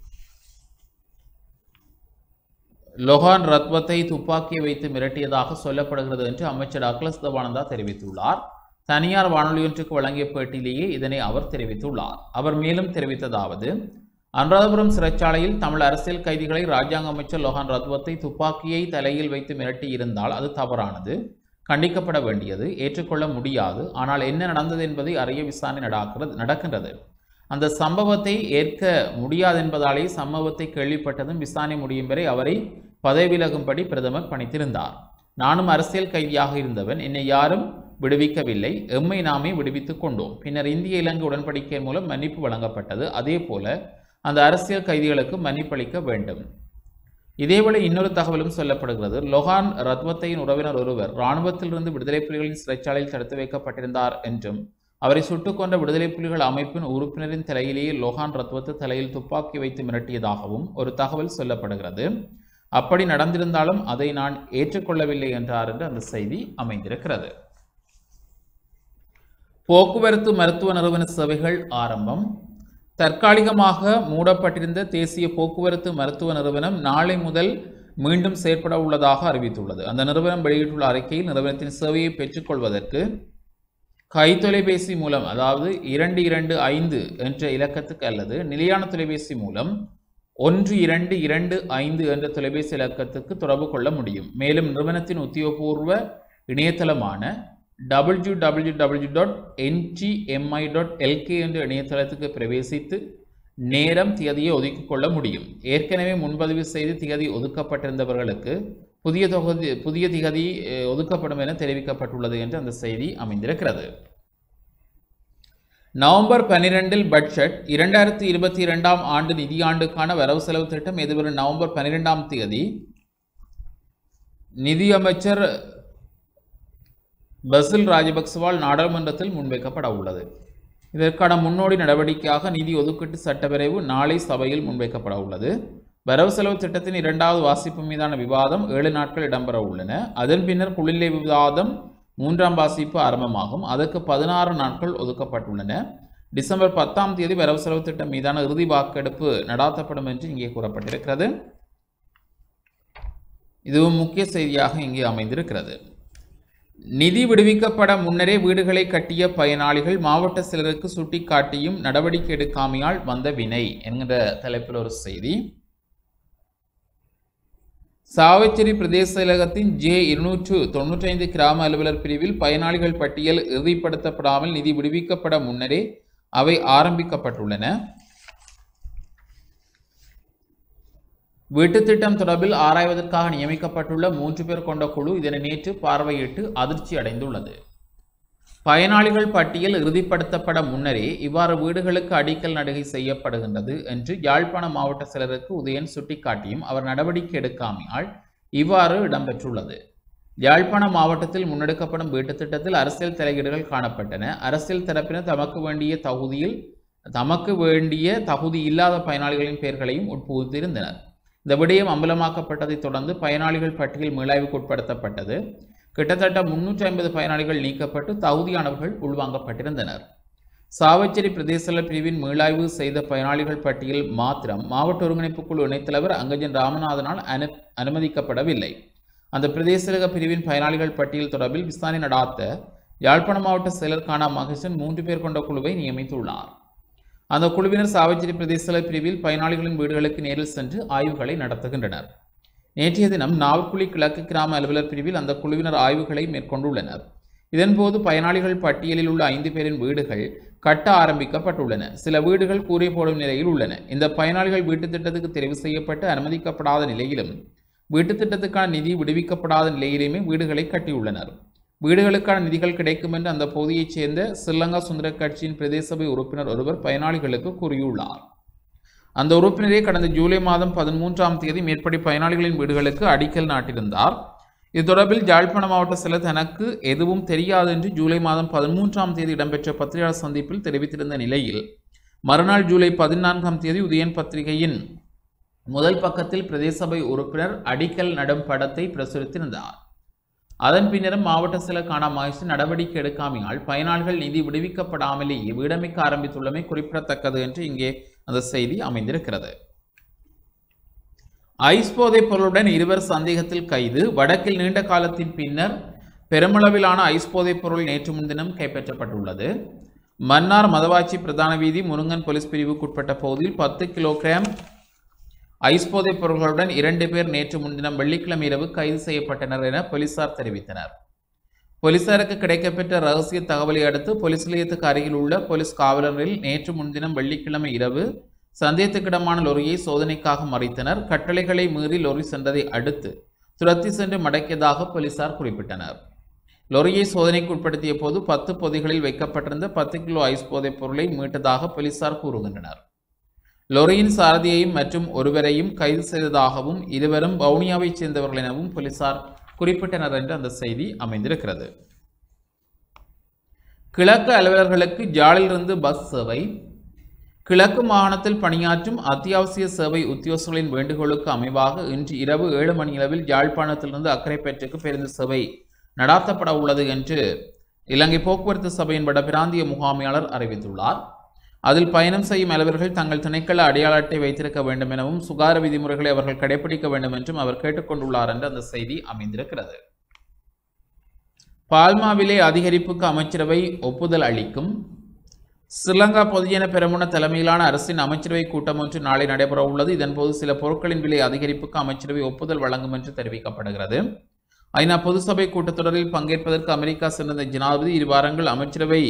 லொஹான் ரத்வத்தை துப்பாக்கியை வைத்து மிரட்டியதாக சொல்லப்படுகிறது என்று அமைச்சர் அக்லஸ் தவானந்தா தெரிவித்துள்ளார் தனியார் வானொலியொன்றுக்கு வழங்கிய பேட்டியிலேயே இதனை அவர் தெரிவித்துள்ளார் அவர் மேலும் தெரிவித்ததாவது அனுராதபுரம் சிறைச்சாலையில் தமிழ் அரசியல் கைதிகளை ராஜாங்க அமைச்சர் லொஹான் ரத்வத்தை துப்பாக்கியை தலையில் வைத்து மிரட்டி இருந்தால் அது தவறானது கண்டிக்கப்பட வேண்டியது ஏற்றுக்கொள்ள முடியாது ஆனால் என்ன நடந்தது என்பதை அறிய விசாரணை நடக்கிறது நடக்கின்றது அந்த சம்பவத்தை ஏற்க முடியாது என்பதாலே சம்பவத்தை கேள்விப்பட்டதும் விசாரணை முடியும் வரை அவரை பதவி விலகும்படி பிரதமர் பணித்திருந்தார் நானும் அரசியல் கைதியாக இருந்தவன் என்னை யாரும் விடுவிக்கவில்லை எம்மை நாமே விடுவித்துக் கொண்டோம் பின்னர் இந்திய இலங்கை உடன்படிக்கை மூலம் மன்னிப்பு வழங்கப்பட்டது அதே போல அந்த அரசியல் கைதிகளுக்கு மன்னிப்பளிக்க வேண்டும் இதேவேளை இன்னொரு தகவலும் சொல்லப்படுகிறது லொஹான் ரத்வத்தையின் உறவினர் ஒருவர் இராணுவத்திலிருந்து விடுதலை புலிகளின் சிறைச்சாலையில் தடுத்து வைக்கப்பட்டிருந்தார் என்றும் அவரை சுட்டுக் கொண்ட விடுதலை புலிகள் அமைப்பின் உறுப்பினரின் தலையிலேயே லோகான் ரத்வத்து தலையில் துப்பாக்கி வைத்து மிரட்டியதாகவும் ஒரு தகவல் சொல்லப்படுகிறது அப்படி நடந்திருந்தாலும் அதை நான் ஏற்றுக்கொள்ளவில்லை என்றார் என்று அந்த செய்தி அமைந்திருக்கிறது போக்குவரத்து மருத்துவ நிறுவன சேவைகள் ஆரம்பம் தற்காலிகமாக மூடப்பட்டிருந்த தேசிய போக்குவரத்து மருத்துவ நிறுவனம் நாளை முதல் மீண்டும் செயற்பட உள்ளதாக அறிவித்துள்ளது அந்த நிறுவனம் வெளியிட்டுள்ள அறிக்கையில் நிறுவனத்தின் சேவையை பெற்றுக்கொள்வதற்கு கைத்தொலைபேசி மூலம் அதாவது இரண்டு இரண்டு ஐந்து என்ற இலக்கத்துக்கு அல்லது நிலையான தொலைபேசி மூலம் ஒன்று இரண்டு இரண்டு ஐந்து என்ற தொலைபேசி இலக்கத்துக்கு தொடர்பு கொள்ள முடியும் மேலும் நிறுவனத்தின் உத்தியோகபூர்வ இணையதளமான W W W dot NDMI dot LK என்ற இணையதளத்துக்கு பிரவேசித்து நேரம் திகதியை ஒதுக்கிக் கொள்ள முடியும் ஏற்கனவே முன்பதிவு செய்து திகதி ஒதுக்கப்பட்டிருந்தவர்களுக்கு புதிய தொகுதி புதிய திகதி அஹ், ஒதுக்கப்படும் என தெரிவிக்கப்பட்டுள்ளது என்று அந்த செய்தி அமைந்திருக்கிறது நவம்பர் பன்னிரெண்டில் பட்ஜெட் இரண்டாயிரத்தி இருபத்தி இரண்டாம் ஆண்டு நிதியாண்டுக்கான வரவு செலவு திட்டம் எதிர்வரும் நவம்பர் பன்னிரெண்டாம் தேதி நிதியமைச்சர் பசில் ராஜபக்சவால் நாடாளுமன்றத்தில் முன்வைக்கப்பட உள்ளது இதற்கான முன்னோடி நடவடிக்கையாக நிதி ஒதுக்கீட்டு சட்டவரைவு நாளை சபையில் முன்வைக்கப்பட உள்ளது வரவு செலவு திட்டத்தின் இரண்டாவது வாசிப்பு மீதான விவாதம் ஏழு நாட்கள் இடம்பெற உள்ளன அதன் பின்னர் குளிர்நிலை விவாதம் மூன்றாம் வாசிப்பு ஆரம்பமாகும் அதற்கு பதினாறு நாட்கள் ஒதுக்கப்பட்டுள்ளன டிசம்பர் பத்தாம் தேதி வரவு செலவு திட்டம் மீதான இறுதி வாக்கெடுப்பு நடாத்தப்படும் என்று இங்கே கூறப்பட்டிருக்கிறது இதுவும் முக்கிய செய்தியாக இங்கே அமைந்திருக்கிறது நிதி விடுவிக்கப்பட முன்னரே வீடுகளை கட்டிய பயனாளிகள் மாவட்ட சிலருக்கு சுட்டிக்காட்டியும் நடவடிக்கை எடுக்காமையால் வந்த வினை என்கிற தலைப்பில் ஒரு செய்தி சாவச்சேரி பிரதேச செயலகத்தின் ஜே இருநூற்று தொன்னூற்றைந்து கிராம அலுவலர் பிரிவில் பயனாளிகள் பட்டியல் இறுதிப்படுத்தப்படாமல் நிதி விடுவிக்கப்பட முன்னரே அவை ஆரம்பிக்கப்பட்டுள்ளன வீட்டுத் திட்டம் தொடர்பில் ஆராய்வதற்காக நியமிக்கப்பட்டுள்ள மூன்று பேர் கொண்ட குழு இதனை நேற்று பார்வையிட்டு அதிர்ச்சி அடைந்துள்ளது பயனாளிகள் பட்டியல் இறுதிப்படுத்தப்பட முன்னரே இவ்வாறு வீடுகளுக்கு அடிக்கல் நடுகை செய்யப்படுகின்றது என்று யாழ்ப்பாண மாவட்ட சிலருக்கு உதயன் சுட்டிக்காட்டியும் அவர் நடவடிக்கை எடுக்காமையால் இவ்வாறு இடம்பெற்றுள்ளது யாழ்ப்பாண மாவட்டத்தில் முன்னெடுக்கப்படும் வீட்டுத் திட்டத்தில் அரசியல் தலையீடுகள் காணப்பட்டன அரசியல் தரப்பினர் தமக்கு வேண்டிய தகுதியில் தமக்கு வேண்டிய தகுதி இல்லாத பயனாளிகளின் பெயர்களையும் உட்புகுத்திருந்தனர் இந்த விடயம் அம்பலமாக்கப்பட்டதைத் தொடர்ந்து பயனாளிகள் பட்டியல் மீளாய்வுக்கு உட்படுத்தப்பட்டது கிட்டத்தட்ட முன்னூற்றி ஐம்பது பயனாளிகள் நீக்கப்பட்டு தகுதியானவர்கள் உள்வாங்கப்பட்டிருந்தனர் சாவச்சேரி பிரதேச பிரிவின் மீளாய்வு செய்த பயனாளிகள் பட்டியல் மாத்திரம் மாவட்ட ஒருங்கிணைப்பு குழு இணைத்தலைவர் அங்கஜன் ராமநாதனால் அனு அனுமதிக்கப்படவில்லை அந்த பிரதேச பிரிவின் பயனாளிகள் பட்டியல் தொடர்பில் விசாரணை நடாத்த யாழ்ப்பாண மாவட்ட செயலர் கானா மகேசன் மூன்று பேர் கொண்ட குழுவை நியமித்துள்ளார் அந்த குழுவினர் சாவச்சேரி பிரதேச பிரிவில் பயனாளிகளின் வீடுகளுக்கு நேரில் சென்று ஆய்வுகளை நடத்துகின்றனர் நேற்றைய தினம் நாவற்குழி கிழக்கு கிராம அலுவலர் பிரிவில் அந்த குழுவினர் ஆய்வுகளை மேற்கொண்டுள்ளனர் இதன்போது பயனாளிகள் பட்டியலில் உள்ள ஐந்து பேரின் வீடுகள் கட்ட ஆரம்பிக்கப்பட்டுள்ளன சில வீடுகள் கூரை போடும் நிலையில் உள்ளன இந்த பயனாளிகள் வீட்டுத் திட்டத்துக்கு தெரிவு செய்யப்பட்டு அனுமதிக்கப்படாத நிலையிலும் வீட்டுத் திட்டத்துக்கான நிதி விடுவிக்கப்படாத நிலையிலுமே வீடுகளை கட்டியுள்ளனர் வீடுகளுக்கான நிதிகள் கிடைக்கும் என்று அந்த பகுதியைச் சேர்ந்த ஸ்ரீலங்கா சுந்தர கட்சியின் பிரதேச சபை உறுப்பினர் ஒருவர் பயனாளிகளுக்கு கூறியுள்ளார் அந்த உறுப்பினரே கடந்த ஜூலை மாதம் பதிமூன்றாம் தேதி மேற்படி பயனாளிகளின் வீடுகளுக்கு அடிக்கல் நாட்டியிருந்தார் இது தொடர்பில் யாழ்ப்பாண மாவட்ட சிலர் தனக்கு எதுவும் தெரியாது என்று ஜூலை மாதம் பதிமூன்றாம் தேதி இடம்பெற்ற பத்திரிகையாளர் சந்திப்பில் தெரிவித்திருந்த நிலையில் மறுநாள் ஜூலை பதினான்காம் தேதி உதயன் பத்திரிகையின் முதல் பக்கத்தில் பிரதேச சபை உறுப்பினர் அடிக்கல் நடும் படத்தை பிரசுரித்திருந்தார் அதன் பின்னரும் மாவட்ட சில காணாமயிற்சி நடவடிக்கை எடுக்காமையால் பயனாளிகள் நிதி விடுவிக்கப்படாமலேயே வீடமைக்க ஆரம்பித்துள்ளமை குறிப்பிடத்தக்கது என்று இங்கே அந்த செய்தி அமைந்திருக்கிறது ஐஸ் போதைப் பொருளுடன் இருவர் சந்தேகத்தில் கைது வடக்கில் நீண்ட காலத்தின் பின்னர் பெருமளவிலான ஐஸ் போதைப் பொருள் நேற்று முன்தினம் கைப்பற்றப்பட்டுள்ளது மன்னார் மதவாச்சி பிரதான வீதி முருங்கன் போலீஸ் பிரிவுக்குட்பட்ட பகுதியில் பத்து கிலோகிராம் ஐஸ் போதைப் பொருள்களுடன் இரண்டு பேர் நேற்று முன்தினம் வெள்ளிக்கிழமை இரவு கைது செய்யப்பட்டனர் என போலீசார் தெரிவித்தனர் போலீசாருக்கு கிடைக்கப்பெற்ற ரகசிய தகவலை அடுத்து போலீஸ் நிலையத்துக்கு அருகில் உள்ள போலீஸ் காவலரில் நேற்று முன்தினம் வெள்ளிக்கிழமை இரவு சந்தேகத்துக்கிடமான லொரியை சோதனைக்காக மறைத்தனர் கட்டளைகளை மீறி லொரி சென்றதை அடுத்து துரத்தி சென்று மடக்கியதாக போலீசார் குறிப்பிட்டனர் லொரியை சோதனைக்கு உட்படுத்திய போது பத்து பொதிகளில் வைக்கப்பட்டிருந்த பத்து கிலோ ஐஸ் போதைப் பொருளை மீட்டதாக போலீசார் கூறுகின்றனர் லொரியின் சாரதியையும் மற்றும் ஒருவரையும் கைது செய்ததாகவும் இருவரும் வவுனியாவைச் சேர்ந்தவர்கள் எனவும் போலீசார் குறிப்பிட்டனர் என்று அந்த செய்தி அமைந்திருக்கிறது கிழக்கு அலுவலர்களுக்கு ஜாலிலிருந்து பஸ் சேவை கிழக்கு மாகாணத்தில் பணியாற்றும் அத்தியாவசிய சேவை உத்தியோகர்களின் வேண்டுகோளுக்கு அமைவாக இன்று இரவு ஏழு மணியளவில் யாழ்ப்பாணத்திலிருந்து அக்கரைப்பேட்டைக்கு பேருந்து சேவை நடாத்தப்பட உள்ளது என்று இலங்கை போக்குவரத்து சபையின் வடபிராந்திய முகாமையாளர் அறிவித்துள்ளார் அதில் பயணம் செய்யும் அலுவலர்கள் தங்கள் திணைக்கள அடையாள அட்டை வைத்திருக்க வேண்டும் எனவும் சுகார விதிமுறைகளை அவர்கள் கடைபிடிக்க வேண்டும் என்றும் அவர் கேட்டுக்கொண்டுள்ளார் என்று அந்த செய்தி அமைந்திருக்கிறது பால்மா விலை அதிகரிப்புக்கு அமைச்சரவை ஒப்புதல் அளிக்கும் ஸ்ரீலங்கா பொதுஜன பெரமுன தலைமையிலான அரசின் அமைச்சரவை கூட்டம் ஒன்று நாளை நடைபெற உள்ளது இதன்போது சில பொருட்களின் விலை அதிகரிப்புக்கு அமைச்சரவை ஒப்புதல் வழங்கும் என்று தெரிவிக்கப்படுகிறது ஐநா பொதுசபை கூட்டத்தொடரில் பங்கேற்பதற்கு அமெரிக்கா சென்றிருந்த ஜனாதிபதி இரு வாரங்கள் அமைச்சரவை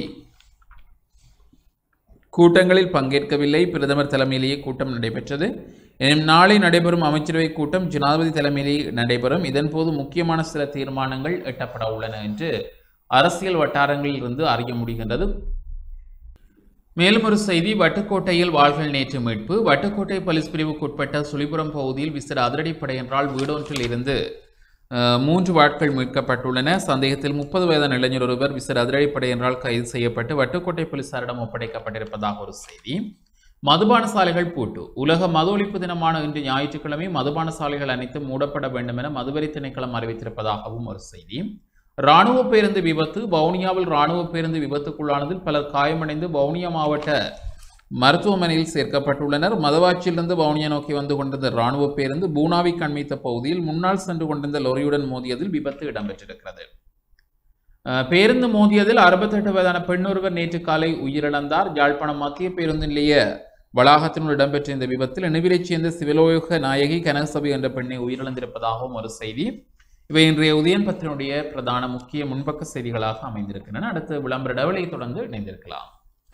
கூட்டங்களில் பங்கேற்கவில்லை பிரதமர் தலைமையிலேயே கூட்டம் நடைபெற்றது எனினும் நாளை நடைபெறும் அமைச்சரவை கூட்டம் ஜனாதிபதி தலைமையிலேயே நடைபெறும் இதன்போது முக்கியமான சில தீர்மானங்கள் எட்டப்பட உள்ளன என்று அரசியல் வட்டாரங்களில் இருந்து அறிய முடிகின்றது மேலும் ஒரு செய்தி வட்டுக்கோட்டையில் வாள்கள் நேற்று மீட்பு வட்டுக்கோட்டை போலீஸ் பிரிவுக்குட்பட்ட சுழிபுரம் பகுதியில் விசிற அதிரடிப்படையினரால் வீடொன்றில் இருந்து அஹ், மூன்று வாட்கள் மீட்கப்பட்டுள்ளன சந்தேகத்தில் முப்பது வயதான இளைஞர் ஒருவர் விசிற அதிரடிப்படையினரால் கைது செய்யப்பட்டு வட்டுக்கோட்டை போலீசாரிடம் ஒப்படைக்கப்பட்டிருப்பதாக ஒரு செய்தி மதுபான சாலைகள் பூட்டு உலக மது ஒழிப்பு தினமான இன்று ஞாயிற்றுக்கிழமை மதுபான சாலைகள் அனைத்தும் மூடப்பட வேண்டும் என மதுவரி திணைக்களம் அறிவித்திருப்பதாகவும் ஒரு செய்தி ராணுவ பேருந்து விபத்து வவுனியாவில் ராணுவ பேருந்து விபத்துக்குள்ளானதில் பலர் காயமடைந்து வவுனியா மாவட்ட மருத்துவமனையில் சேர்க்கப்பட்டுள்ளனர் மதவாச்சியிலிருந்து வவுனியா நோக்கி வந்து கொண்டிருந்த ராணுவ பேருந்து பூனாவை கண்மித்த பகுதியில் முன்னால் சென்று கொண்டிருந்த லொரியுடன் மோதியதில் விபத்து இடம்பெற்றிருக்கிறது அஹ், பேருந்து மோதியதில் அறுபத்தெட்டு வயதான பெண் ஒருவர் நேற்று காலை உயிரிழந்தார் யாழ்ப்பாணம் மத்திய பேருந்து நிலைய வளாகத்தினுள் இடம்பெற்ற இந்த விபத்தில் நினைவிலைச் சேர்ந்த சிவலோக நாயகி கனகசபை என்ற பெண்ணை உயிரிழந்திருப்பதாகவும் ஒரு செய்தி இவை இன்றைய உதயன் பத்தினுடைய பிரதான முக்கிய முன்பக்க செய்திகளாக அமைந்திருக்கின்றன அடுத்து விளம்பர டவலை தொடர்ந்து இணைந்திருக்கலாம்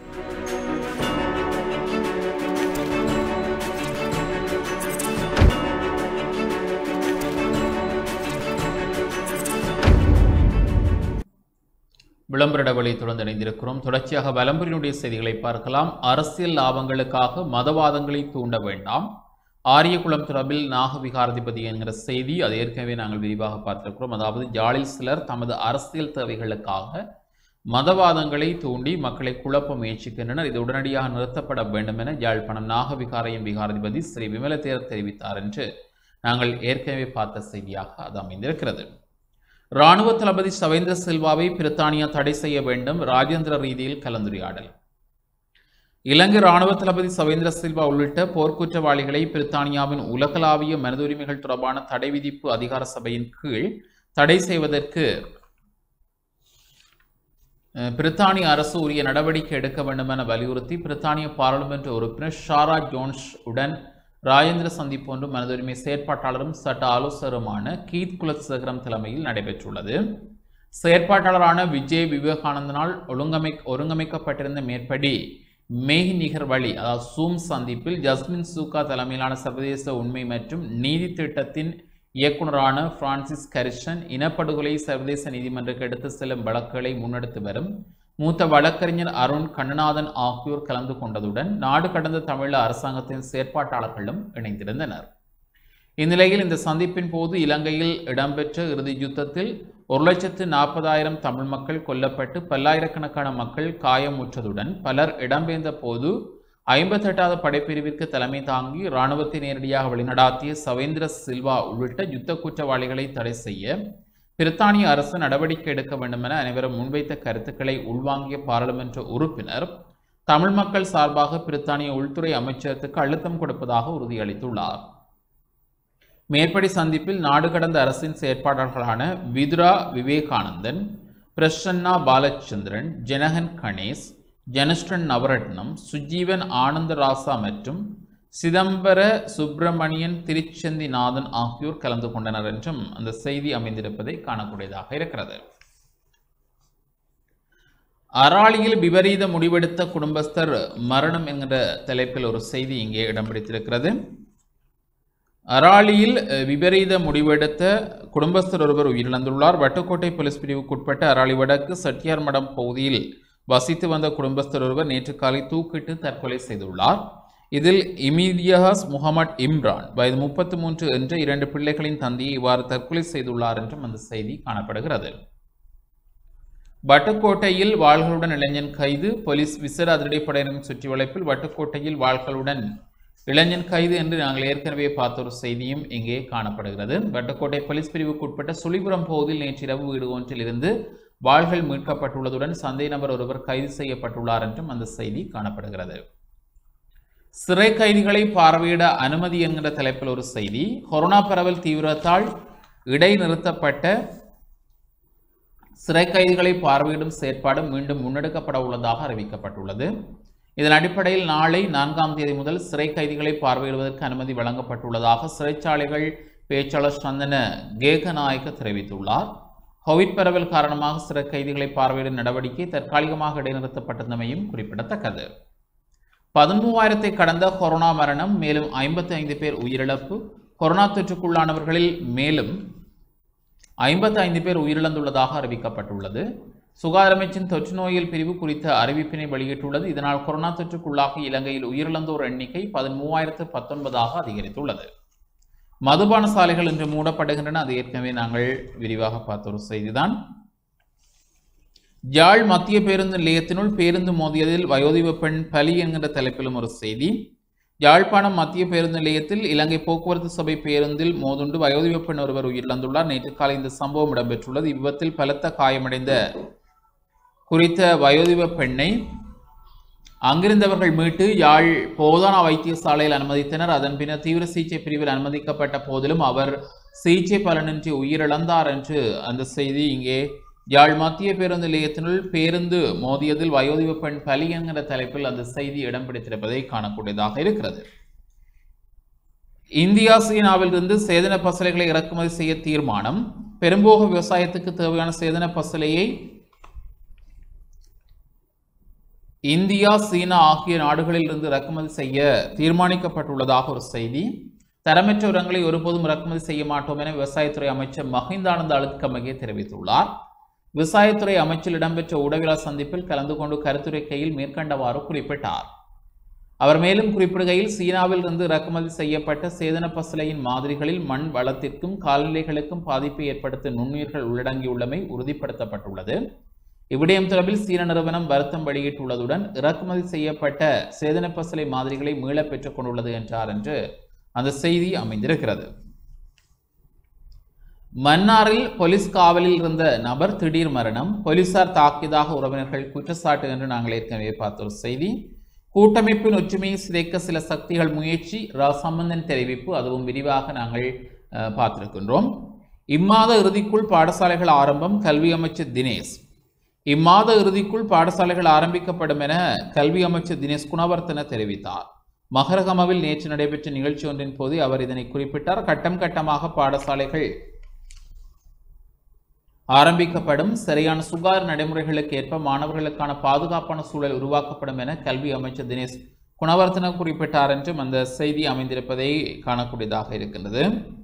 விளம்பர டவலை தொடர்ந்து இணைந்திருக்கிறோம் தொடர்ச்சியாக விளம்பரினுடைய செய்திகளை பார்க்கலாம் அரசியல் லாபங்களுக்காக மதவாதங்களை தூண்ட வேண்டாம் ஆரியகுளம் தொடர்பில் நாகவிகாராதிபதி என்கிற செய்தி அது ஏற்கனவே நாங்கள் விரிவாக பார்த்திருக்கிறோம் அதாவது ஜாலில் சிலர் தமது அரசியல் தேவைகளுக்காக மதவாதங்களை தூண்டி மக்களை குழப்ப முயற்சிக்கின்றனர் இது உடனடியாக நிறுத்தப்பட வேண்டும் என யாழ்ப்பாணம் நாகவிகாரையின் விகாராதிபதி ஸ்ரீ விமலதேர் தெரிவித்தார் என்று நாங்கள் ஏற்கனவே பார்த்த செய்தியாக அது அமைந்திருக்கிறது இராணுவ தளபதி சவேந்திர சில்வாவை பிரித்தானியா தடை செய்ய வேண்டும் ராஜேந்திர ரீதியில் கலந்துரையாடல் இலங்கை இராணுவ தளபதி சவேந்திர சில்வா உள்ளிட்ட போர்க்குற்றவாளிகளை பிரித்தானியாவின் உலகளாவிய மனித உரிமைகள் தொடர்பான தடை விதிப்பு அதிகார சபையின் கீழ் தடை செய்வதற்கு அஹ், பிரித்தானிய அரசு உரிய நடவடிக்கை எடுக்க வேண்டும் என வலியுறுத்தி பிரித்தானிய பாராளுமன்ற உறுப்பினர் ஷாரா ஜோன்ஸ் உடன் ராஜேந்திர சந்திப்பு ஒன்று மனித உரிமை செயற்பாட்டாளரும் சட்ட ஆலோசகருமான கீத் குலசேகரம் தலைமையில் நடைபெற்றுள்ளது செயற்பாட்டாளரான விஜய் விவேகானந்தனால் ஒழுங்கமை ஒருங்கமைக்கப்பட்டிருந்த மேற்படி மேகி நிகர் வழி அதாவது சூம் சந்திப்பில் ஜஸ்மின் சூகா தலைமையிலான சர்வதேச உண்மை மற்றும் நீதி திட்டத்தின் இயக்குனரான பிரான்சிஸ் கரிஷன் இனப்படுகொலை சர்வதேச நீதிமன்றக்கு எடுத்து செல்லும் வழக்குகளை முன்னெடுத்து வரும் மூத்த வழக்கறிஞர் அருண் கண்ணநாதன் ஆகியோர் கலந்து கொண்டதுடன் நாடு கடந்த தமிழக அரசாங்கத்தின் செயற்பாட்டாளர்களும் இணைந்திருந்தனர் இந்நிலையில் இந்த சந்திப்பின் போது இலங்கையில் இடம்பெற்ற இறுதி யுத்தத்தில் ஒரு லட்சத்து நாற்பதாயிரம் தமிழ் மக்கள் கொல்லப்பட்டு பல்லாயிரக்கணக்கான மக்கள் காயமுற்றதுடன் பலர் இடம்பெயர்ந்த போது ஐம்பத்தெட்டாவது படைப்பிரிவிற்கு தலைமை தாங்கி இராணுவத்தை நேரடியாக வழிநடாத்திய சவேந்திர சில்வா உள்ளிட்ட யுத்த குற்றவாளிகளை தடை செய்ய பிரித்தானிய அரசு நடவடிக்கை எடுக்க வேண்டும் என அனைவரும் முன்வைத்த கருத்துக்களை உள்வாங்கிய பாராளுமன்ற உறுப்பினர் தமிழ் மக்கள் சார்பாக பிரித்தானிய உள்துறை அமைச்சகத்துக்கு அழுத்தம் கொடுப்பதாக உறுதியளித்துள்ளார் மேற்படி சந்திப்பில் நாடு கடந்த அரசின் செயற்பாட்டாளர்களான விதுரா விவேகானந்தன் பிரசன்னா பாலச்சந்திரன் ஜனகன் கணேஷ் ஜனஸ்டன் நவரட்னம் சுஜீவன் ஆனந்தராசா மற்றும் சிதம்பர சுப்பிரமணியன் திருச்செந்திநாதன் ஆகியோர் கலந்து கொண்டனர் என்றும் அந்த செய்தி அமைந்திருப்பதை காணக்கூடியதாக இருக்கிறது அராலியில் விபரீத முடிவெடுத்த குடும்பஸ்தர் மரணம் என்கிற தலைப்பில் ஒரு செய்தி இங்கே இடம் பிடித்திருக்கிறது அராலியில் அஹ், விபரீத முடிவெடுத்த குடும்பஸ்தர் ஒருவர் உயிரிழந்துள்ளார் வட்டுக்கோட்டை போலீஸ் பிரிவுக்குட்பட்ட அராலி வடக்கு செட்டியார் மடம் பகுதியில் வசித்து வந்த குடும்பஸ்தர் ஒருவர் நேற்று காலை தூக்கிட்டு தற்கொலை செய்துள்ளார் இதில் இமீதியாஸ் முகமது இம்ரான் வயது முப்பத்து மூன்று என்ற இரண்டு பிள்ளைகளின் தந்தையை இவ்வாறு தற்கொலை செய்துள்ளார் என்றும் அந்த செய்தி காணப்படுகிறது வட்டுக்கோட்டையில் வாள்களுடன் இளைஞன் கைது போலீஸ் விசேட அதிரடிப்படையினரின் சுற்றி வளைப்பில் வட்டுக்கோட்டையில் வாள்களுடன் இளைஞன் கைது என்று நாங்கள் ஏற்கனவே பார்த்த ஒரு செய்தியும் இங்கே காணப்படுகிறது வட்டுக்கோட்டை போலீஸ் பிரிவுக்கு உட்பட்ட சுழிபுரம் பகுதியில் நேற்றிரவு வீடு ஒன்றில் இருந்து வாள்கள் மீட்கப்பட்டுள்ளதுடன் சந்தேக நபர் ஒருவர் கைது செய்யப்பட்டுள்ளார் என்றும் அந்த செய்தி காணப்படுகிறது சிறை கைதிகளை பார்வையிட அனுமதி என்கிற தலைப்பில் ஒரு செய்தி கொரோனா பரவல் தீவிரத்தால் இடைநிறுத்தப்பட்ட சிறை கைதிகளை பார்வையிடும் செயற்பாடு மீண்டும் முன்னெடுக்கப்பட உள்ளதாக அறிவிக்கப்பட்டுள்ளது இதன் அடிப்படையில் நாளை நான்காம் தேதி முதல் சிறை கைதிகளை பார்வையிடுவதற்கு அனுமதி வழங்கப்பட்டுள்ளதாக சிறைச்சாலைகள் பேச்சாளர் சந்தன கேகநாயக்க தெரிவித்துள்ளார் கோவிட் பரவல் காரணமாக சிறை கைதிகளை பார்வையிடும் நடவடிக்கை தற்காலிகமாக இடைநிறுத்தப்பட்டிருந்தமையும் குறிப்பிடத்தக்கது பதிமூவாயிரத்தை கடந்த கொரோனா மரணம் மேலும் ஐம்பத்தி ஐந்து பேர் உயிரிழப்பு கொரோனா தொற்றுக்குள்ளானவர்களில் மேலும் ஐம்பத்தி ஐந்து பேர் உயிரிழந்துள்ளதாக அறிவிக்கப்பட்டுள்ளது சுகாதார அமைச்சின் தொற்று நோயியல் பிரிவு குறித்த அறிவிப்பினை வெளியிட்டுள்ளது இதனால் கொரோனா தொற்றுக்குள்ளாகி இலங்கையில் உயிரிழந்தோர் எண்ணிக்கை பதிமூவாயிரத்து பத்தொன்பதாக அதிகரித்துள்ளது மதுபான சாலைகள் இன்று மூடப்படுகின்றன அது ஏற்கனவே நாங்கள் விரிவாக பார்த்த ஒரு செய்திதான் யாழ் மத்திய பேருந்து நிலையத்தினுள் பேருந்து மோதியதில் வயோதிப பெண் பலி என்கிற தலைப்பிலும் ஒரு செய்தி யாழ்ப்பாணம் மத்திய பேருந்து நிலையத்தில் இலங்கை போக்குவரத்து சபை பேருந்தில் மோதுண்டு வயோதிப பெண் ஒருவர் உயிரிழந்துள்ளார் நேற்று காலை இந்த சம்பவம் இடம்பெற்றுள்ளது இவ்விபத்தில் பலத்த காயமடைந்த குறித்த வயோதிப பெண்ணை அங்கிருந்தவர்கள் மீட்டு யாழ் போதனா வைத்தியசாலையில் அனுமதித்தனர் அதன் பின்னர் தீவிர சிகிச்சை பிரிவில் அனுமதிக்கப்பட்ட போதிலும் அவர் சிகிச்சை பலனின்றி உயிரிழந்தார் என்று அந்த செய்தி இங்கே யாழ் மத்திய பேருந்து நிலையத்தினுள் பேருந்து மோதியதில் வயோதிப பெண் பலி என்கிற தலைப்பில் அந்த செய்தி இடம் பிடித்திருப்பதை காணக்கூடியதாக இருக்கிறது இந்தியா சீனாவிலிருந்து சேதன பசலைகளை இறக்குமதி செய்ய தீர்மானம் பெரும்போக விவசாயத்துக்கு தேவையான சேதன பசலையை இந்தியா சீனா ஆகிய நாடுகளில் இருந்து இறக்குமதி செய்ய தீர்மானிக்கப்பட்டுள்ளதாக ஒரு செய்தி தரமற்ற உரங்களை ஒருபோதும் இறக்குமதி செய்ய மாட்டோம் என விவசாயத்துறை அமைச்சர் மஹிந்தானந்த அழுத்கமகே தெரிவித்துள்ளார் விவசாயத்துறை அமைச்சில் இடம்பெற்ற ஊடகவியலாளர் சந்திப்பில் கலந்து கொண்டு கருத்துரைக்கையில் மேற்கண்டவாறு குறிப்பிட்டார் அவர் மேலும் குறிப்பிடுகையில் சீனாவில் இருந்து இறக்குமதி செய்யப்பட்ட சேதன பசலையின் மாதிரிகளில் மண் வளத்திற்கும் கால்நிலைகளுக்கும் பாதிப்பை ஏற்படுத்தும் நுண்ணுயிர்கள் உள்ளடங்கியுள்ளமை உறுதிப்படுத்தப்பட்டுள்ளது இவ்விடயம் தொடர்பில் சீன நிறுவனம் வருத்தம் வெளியிட்டுள்ளதுடன் இறக்குமதி செய்யப்பட்ட சேதன பசலை மாதிரிகளை மீளப் பெற்றுக் கொண்டுள்ளது என்றார் என்று அந்த செய்தி அமைந்திருக்கிறது மன்னாரில் போலீஸ் காவலில் இருந்த நபர் திடீர் மரணம் போலீசார் தாக்கியதாக உறவினர்கள் குற்றச்சாட்டு என்று நாங்கள் ஏற்கனவே பார்த்த ஒரு செய்தி கூட்டமைப்பின் ஒற்றுமையை சிதைக்க சில சக்திகள் முயற்சி ரா சம்பந்தன் தெரிவிப்பு அதுவும் விரிவாக நாங்கள் அஹ், பார்த்திருக்கின்றோம் இம்மாத இறுதிக்குள் பாடசாலைகள் ஆரம்பம் கல்வி அமைச்சர் தினேஷ் இம்மாத இறுதிக்குள் பாடசாலைகள் ஆரம்பிக்கப்படும் என கல்வி அமைச்சர் தினேஷ் குணவர்த்தன தெரிவித்தார் மகரகமவில் நேற்று நடைபெற்ற நிகழ்ச்சி ஒன்றின் போது அவர் இதனை குறிப்பிட்டார் கட்டம் கட்டமாக பாடசாலைகள் ஆரம்பிக்கப்படும் சரியான சுகாதார நடைமுறைகளுக்கு ஏற்ப மாணவர்களுக்கான பாதுகாப்பான சூழல் உருவாக்கப்படும் என கல்வி அமைச்சர் தினேஷ் குணவர்த்தன குறிப்பிட்டார் என்றும் அந்த செய்தி அமைந்திருப்பதை காணக்கூடியதாக இருக்கின்றது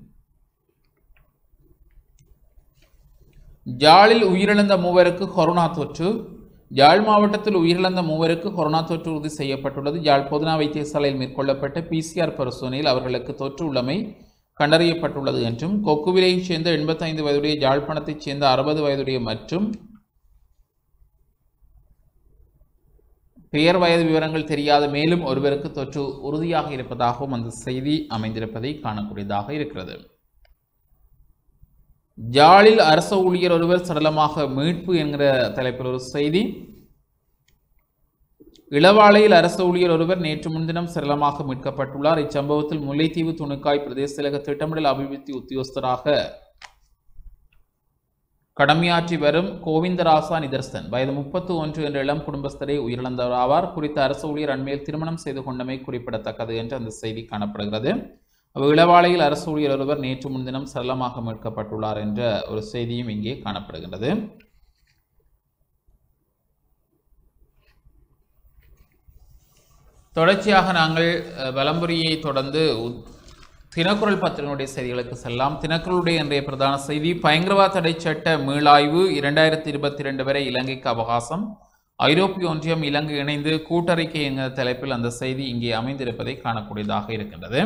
யாழில் உயிரிழந்த மூவருக்கு கொரோனா தொற்று யாழ் மாவட்டத்தில் உயிரிழந்த மூவருக்கு கொரோனா தொற்று உறுதி செய்யப்பட்டுள்ளது யாழ் பொதுனா வைத்தியசாலையில் மேற்கொள்ளப்பட்ட பிசிஆர் பரிசோதனையில் அவர்களுக்கு தொற்று உள்ளமை கண்டறியப்பட்டுள்ளது என்றும் கொக்குவிலையைச் சேர்ந்த எண்பத்தைந்து வயதுடைய யாழ்ப்பாணத்தைச் சேர்ந்த அறுபது வயதுடைய மற்றும் பெயர் வயது விவரங்கள் தெரியாத மேலும் ஒருவருக்கு தொற்று உறுதியாக இருப்பதாகவும் அந்த செய்தி அமைந்திருப்பதை காணக்கூடியதாக இருக்கிறது ஜாலில் அரச ஊழியர் ஒருவர் சடலமாக மீட்பு என்கிற தலைப்பில் ஒரு செய்தி இளவாலையில் அரசு ஊழியர் ஒருவர் நேற்று முன்தினம் சரளமாக மீட்கப்பட்டுள்ளார் இச்சம்பவத்தில் முல்லைத்தீவு துணுக்காய் பிரதேச செயலக திட்டமிடல் அபிவிருத்தி உத்தியோகஸ்தராக கடமையாற்றி வரும் கோவிந்தராசா நிதர்சன் வயது முப்பத்து ஒன்று என்ற இளம் குடும்பஸ்தரை உயிரிழந்தவர் ஆவார் குறித்த அரசு ஊழியர் அண்மையில் திருமணம் செய்து கொண்டமை குறிப்பிடத்தக்கது என்று அந்த செய்தி காணப்படுகிறது அவர் இளவாலையில் அரசு ஊழியர் ஒருவர் நேற்று முன்தினம் சரளமாக மீட்கப்பட்டுள்ளார் என்ற ஒரு செய்தியும் இங்கே காணப்படுகின்றது தொடர்ச்சியாக நாங்கள் அஹ், வலம்புரியை தொடர்ந்து உ- தினக்குரல் பத்திரிகையுடைய செய்திகளுக்கு செல்லலாம் தினக்குரலுடைய இன்றைய பிரதான செய்தி பயங்கரவாத தடை சட்ட மீளாய்வு இரண்டாயிரத்தி இருபத்தி ரெண்டு வரை இலங்கைக்கு அவகாசம் ஐரோப்பிய ஒன்றியம் இலங்கை இணைந்து கூட்டறிக்கை என்கிற தலைப்பில் அந்த செய்தி இங்கே அமைந்திருப்பதை காணக்கூடியதாக இருக்கின்றது